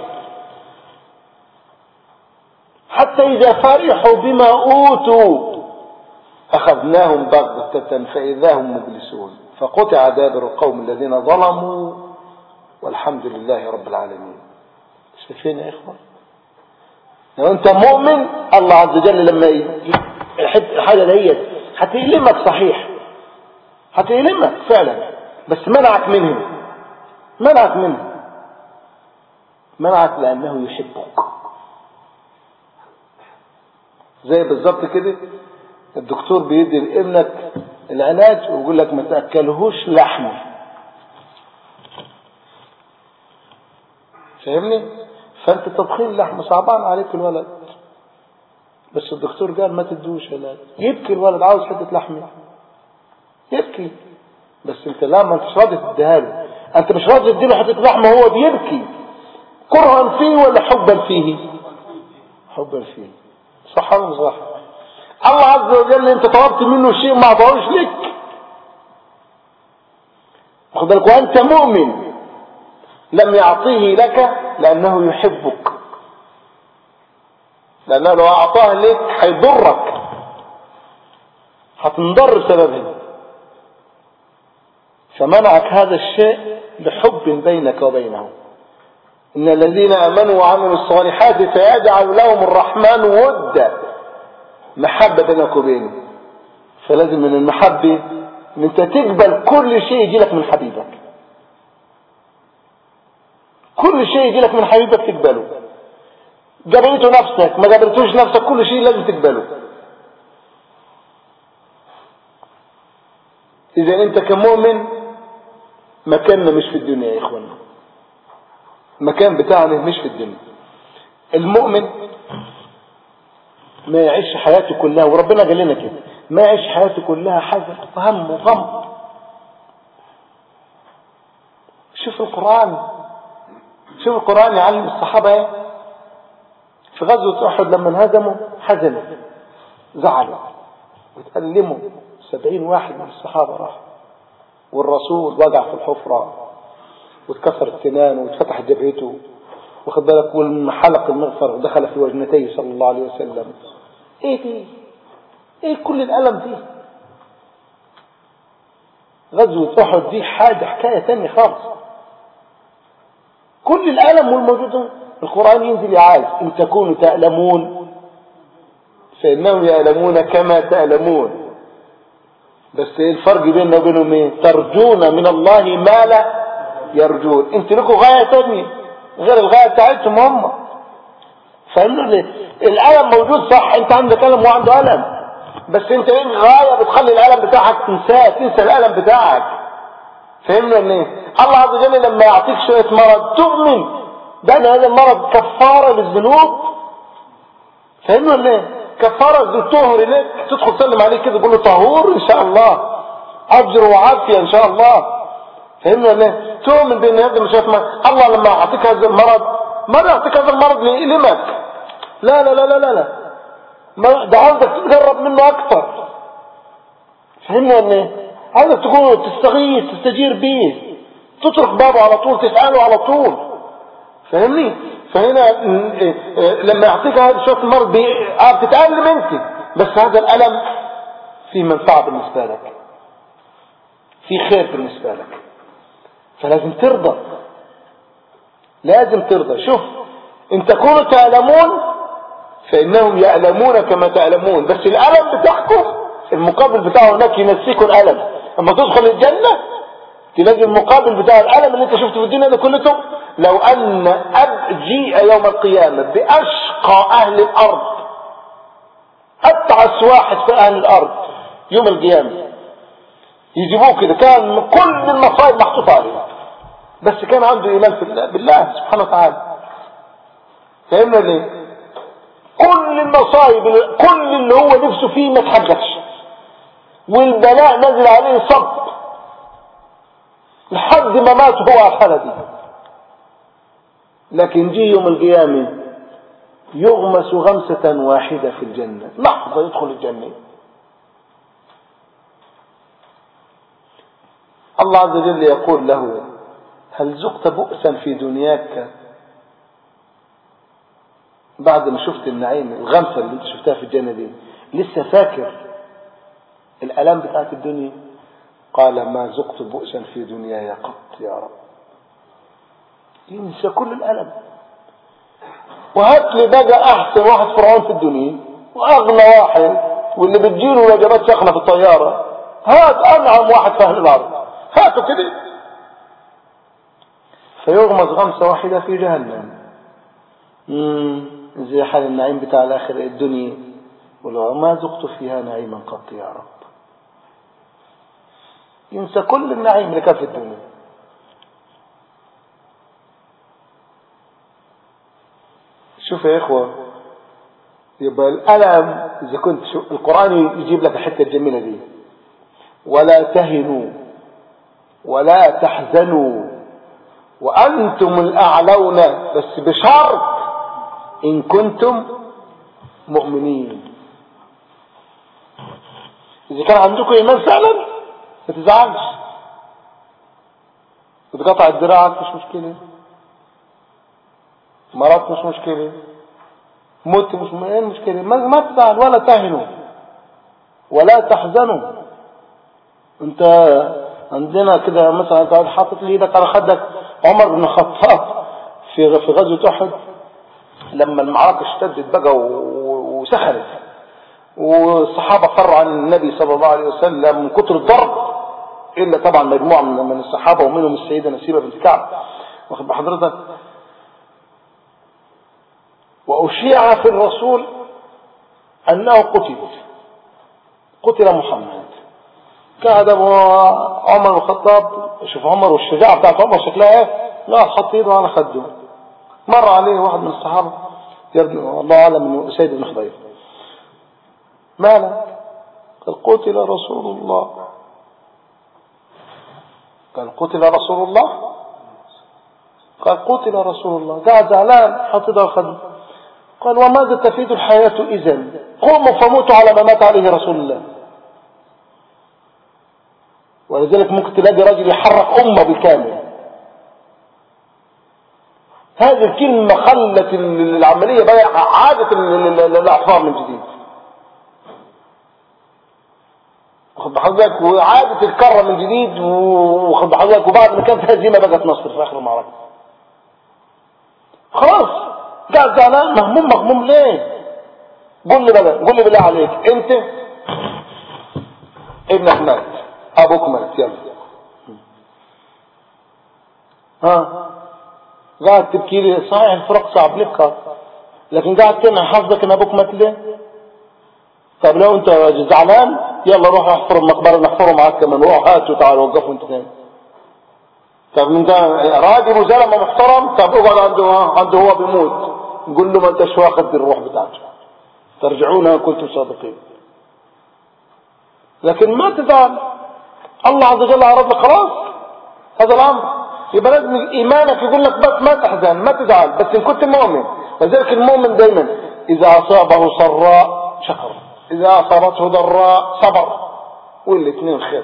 حتى اذا فرحوا بما اوتوا اخذناهم بغتة فاذا هم مبلسون فقطع دابر القوم الذين ظلموا والحمد لله رب العالمين شايفين يا اخوان لو انت مؤمن الله عز وجل لما يحب الحاجه ديت هتألمك صحيح هتألمك فعلا بس منعك منهم منعك منه منعك لأنه يحبك زي بالظبط كده الدكتور بيدي لابنك العلاج ويقول لك ما تاكلهوش لحمه فاهمني فانت تدخين اللحم صعبان عليك الولد بس الدكتور قال ما تدوش علاج يبكي الولد عاوز حته لحمه يبكي بس انت لا ما انتش راضي تديها له انت مش راضي تديله حته لحمه هو بيبكي كرها فيه ولا حبا فيه حبا فيه صح ولا مش صح الله عز وجل انت طلبت منه شيء ما اعطاهوش لك واخد بالك وانت مؤمن لم يعطيه لك لانه يحبك لانه لو اعطاه لك هيضرك هتنضر بسببه فمنعك هذا الشيء لحب بينك وبينه ان الذين امنوا وعملوا الصالحات سيجعل لهم الرحمن ودا محبة بينك وبينه فلازم من المحبة ان انت تقبل كل شيء يجي لك من حبيبك كل شيء يجي لك من حبيبك تقبله قبلته نفسك ما قبلتوش نفسك كل شيء لازم تقبله اذا انت كمؤمن مكاننا مش في الدنيا يا اخوانا المكان بتاعنا مش في الدنيا المؤمن ما يعيش حياته كلها وربنا قال لنا كده ما يعيش حياته كلها حزن وهم وغم شوف القرآن شوف القرآن يعلم الصحابة ايه في غزوة أحد لما انهزموا حزنوا زعلوا وتألموا سبعين واحد من الصحابة راحوا والرسول وقع في الحفرة واتكسرت سنانه واتفتحت جبهته واخد بالك والحلق المغفر ودخل في وجنتيه صلى الله عليه وسلم ايه دي ايه كل الالم دي غزوة احد دي حاجة حكاية تانية خالص كل الالم والموجود القرآن ينزل يعالج ان تكونوا تألمون فإنهم يألمون كما تألمون بس ايه الفرق بيننا وبينهم ايه ترجون من الله ما لا يرجون انت لكم غاية تانية غير الغاية بتاعتهم هم فاهمنوا ليه الألم موجود صح انت عندك ألم وعنده ألم بس انت ايه الغاية بتخلي الألم بتاعك تنساه تنسى الألم بتاعك فهمنا ان ايه الله عز وجل لما يعطيك شوية مرض تؤمن بأن هذا المرض كفارة للذنوب فهمنا ان ايه كفارة طهر لك تدخل تسلم عليه كده تقول له طهور ان شاء الله اجر وعافية ان شاء الله فهمنا ان ايه تؤمن بان هذا مش الله لما يعطيك هذا المرض ما يعطيك هذا المرض ليألمك لا لا لا لا لا لا ما ده عاوزك تتقرب منه اكثر فهمنا ان ايه عاوزك تكون تستغيث تستجير به تترك بابه على طول تسأله على طول فهمني فهنا لما يعطيك هذا شوية المرض بتتألم انت بس هذا الألم في منفعة بالنسبة لك في خير بالنسبة لك فلازم ترضى لازم ترضى شوف ان تكونوا تعلمون فانهم يعلمون كما تعلمون بس الالم بتاعكم المقابل بتاعه هناك ينسيكم الالم اما تدخل الجنة تلاقي المقابل بتاع الألم اللي انت شفته في الدنيا ده كلته لو أن أب جيء يوم القيامة بأشقى أهل الأرض أتعس واحد في أهل الأرض يوم القيامة يجيبوه كده كان كل المصائب محطوطة عليه بس كان عنده إيمان في الله بالله سبحانه وتعالى فهمنا ليه كل المصايب كل اللي هو نفسه فيه ما تحققش والبلاء نزل عليه صب لحد ما مات هو على الحالة دي لكن جي يوم القيامة يغمس غمسة واحدة في الجنة لحظة يدخل الجنة الله عز وجل يقول له هل زقت بؤسا في دنياك بعد ما شفت النعيم الغمسة اللي انت شفتها في الجنة دي لسه فاكر الألام بتاعت الدنيا قال ما زقت بؤسا في دنياي قط يا رب ينسى كل الألم وهات لي بقى أحسن واحد فرعون في الدنيا وأغنى واحد واللي بتجيله وجبات سخنة في الطيارة هات أنعم واحد في أهل الأرض هاتوا كده فيغمز غمسة واحدة في جهنم زي حال النعيم بتاع الآخر الدنيا ولو ما ذقت فيها نعيما قط يا رب ينسى كل النعيم اللي كان في الدنيا شوف يا إخوة يبقى الألم إذا كنت شو القرآن يجيب لك الحتة الجميلة دي ولا تهنوا ولا تحزنوا وأنتم الأعلون بس بشرط إن كنتم مؤمنين إذا كان عندكم إيمان فعلا ما تزعلش تقطع دراعك مش مشكلة مرض مش مشكلة موت مش ايه المشكلة ما تزعل ولا تهنوا ولا تحزنوا انت عندنا كده مثلا انت حاطط لي ايدك على خدك عمر بن الخطاب في في غزوة احد لما المعركة اشتدت بقى وسخنت والصحابة فروا عن النبي صلى الله عليه وسلم من كتر الضرب إلا طبعا مجموعة من الصحابة ومنهم السيدة نسيبة بنت كعب واخد بحضرتك وأشيع في الرسول أنه قتل قتل محمد قاعد أبو عمر بن الخطاب شوف عمر والشجاعة بتاعت عمر شكلها ايه لا حط ايده على خده مر عليه واحد من الصحابة يبدو الله أعلم انه سيد بن خضير مالك قال قتل رسول الله قال قتل رسول الله قال قتل رسول الله قاعد زعلان حط ايده على خده قال وماذا تفيد الحياة إذا قوموا فموتوا على ما مات عليه رسول الله ولذلك ممكن تلاقي راجل يحرك أمة بالكامل هذه الكلمة خلت العملية بقى عادة الأحفار من جديد واخد بحضرتك وعادة الكرة من جديد واخد بحضرتك وبعد ما كانت هزيمة بقت نصر في آخر المعركة خلاص قاعد زعلان مهموم مهموم ليه قول لي بقى قول لي بالله عليك انت ابنك مات ابوك مات يلا ها قاعد تبكي لي صحيح الفرق صعب نبكى لكن قاعد تنهى حظك ان ابوك مات ليه طب لو انت زعلان يلا روح احفر المقبره نحفره معاك كمان روح هات وتعال وقفوا انت تاني طب من ده راجل وزلمه محترم طب اقعد عنده عنده هو بيموت قول له ما انتش واخد الروح بتاعته ترجعونها ان كنتم صادقين لكن ما تزعل الله عز وجل عرض لك خلاص هذا الامر يبقى لازم ايمانك يقول لك بس ما تحزن ما تزعل بس ان كنت مؤمن وذلك المؤمن دايما اذا اصابه سراء شكر اذا اصابته ضراء صبر والاثنين خير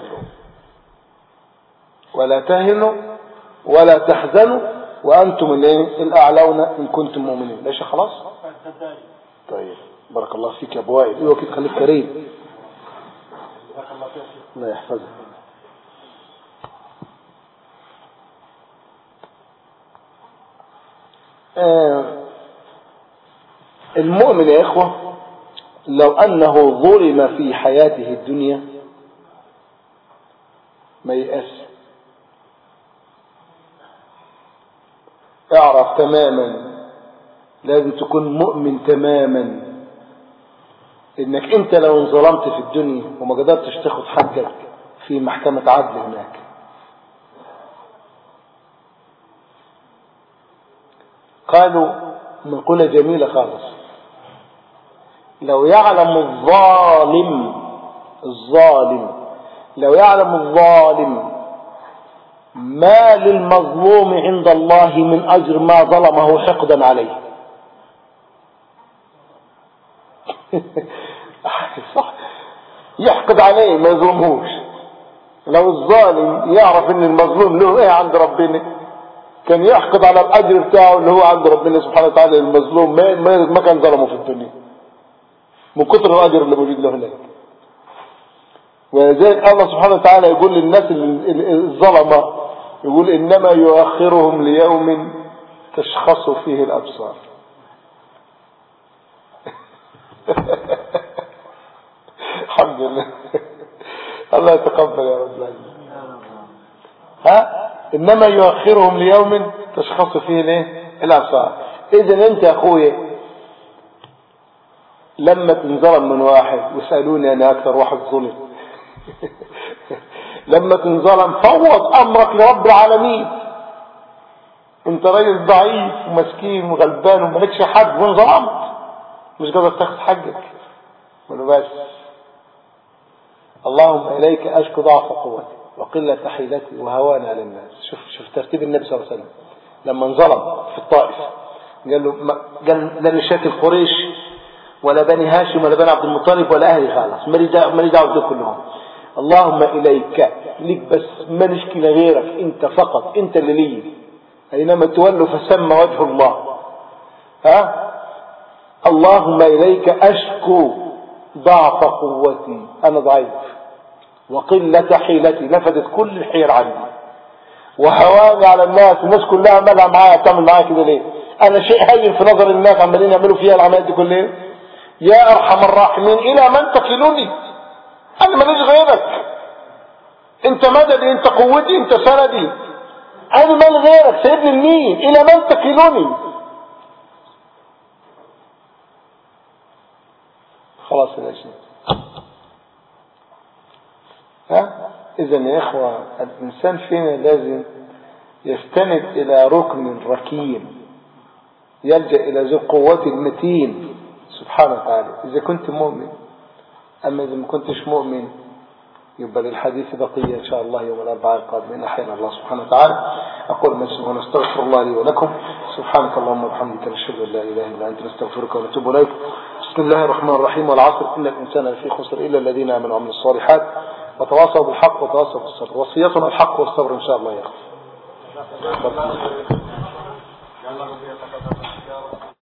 ولا تهنوا ولا تحزنوا وانتم الاعلون ان كنتم مؤمنين ليش خلاص طيب بارك الله فيك يا ابو وائل ايوه كده خليك كريم الله يحفظك آه المؤمن يا إخوة لو أنه ظلم في حياته الدنيا ما يأس اعرف تماما لازم تكون مؤمن تماما انك انت لو انظلمت في الدنيا وما قدرتش تاخد حقك في محكمة عدل هناك قالوا مقولة جميلة خالص لو يعلم الظالم الظالم لو يعلم الظالم ما للمظلوم عند الله من أجر ما ظلمه حقدا عليه صح يحقد عليه ما يظلمهوش لو الظالم يعرف ان المظلوم له ايه عند ربنا كان يحقد على الاجر بتاعه اللي هو عند ربنا سبحانه وتعالى المظلوم ما, ما كان ظلمه في الدنيا من كتر الاجر اللي موجود له هناك ولذلك الله سبحانه وتعالى يقول للناس الظلمه يقول انما يؤخرهم ليوم تشخص فيه الابصار الحمد لله الله يتقبل يا رب العالمين ها انما يؤخرهم ليوم تشخص فيه الايه الابصار اذا انت يا اخويا لما تنظلم من واحد وسالوني انا اكثر واحد ظلم لما تنظلم فوض امرك لرب العالمين انت راجل ضعيف ومسكين وغلبان ومالكش حد وانظلمت مش قادر تاخد حقك ولا بس اللهم اليك اشكو ضعف قوتي وقلة حيلتي وهوان على الناس شوف شوف ترتيب النبي صلى الله عليه وسلم لما انظلم في الطائف قال له ما قال لا شاكل قريش ولا بني هاشم ولا بني عبد المطلب ولا اهلي خالص مالي دعوه دول كلهم اللهم اليك ليك بس ما نشكي لغيرك انت فقط انت اللي لي اينما تولوا فسمى وجه الله ها اللهم اليك اشكو ضعف قوتي انا ضعيف وقلة حيلتي نفدت كل الحيل عني وهواني على الناس الناس كلها مالها معايا بتعمل معايا كده ليه انا شيء هين في نظر الناس عمالين يعملوا فيها العمليات دي كلها يا ارحم الراحمين الى من تكلني انا ماليش غيرك انت مددي انت قوتي انت سندي انا مال غيرك سيبني لمين الى من تكلني خلاص يا شيخ ها اذا يا اخوة الانسان فينا لازم يستند الى ركن ركين يلجأ الى ذو القوة المتين سبحانه وتعالى اذا كنت مؤمن اما اذا ما كنتش مؤمن يبقى للحديث بقية إن شاء الله يوم الأربعاء القادم إن أحيانا الله سبحانه وتعالى أقول ما تسمعون ونستغفر الله لي ولكم سبحانك اللهم وبحمدك نشهد أن لا إله إلا أنت نستغفرك ونتوب إليك بسم الله الرحمن الرحيم والعصر إن الإنسان لفي خسر إلا الذين آمنوا وعملوا الصالحات وتواصوا بالحق وتواصوا بالصبر وصيتنا الحق والصبر إن شاء الله يا أخي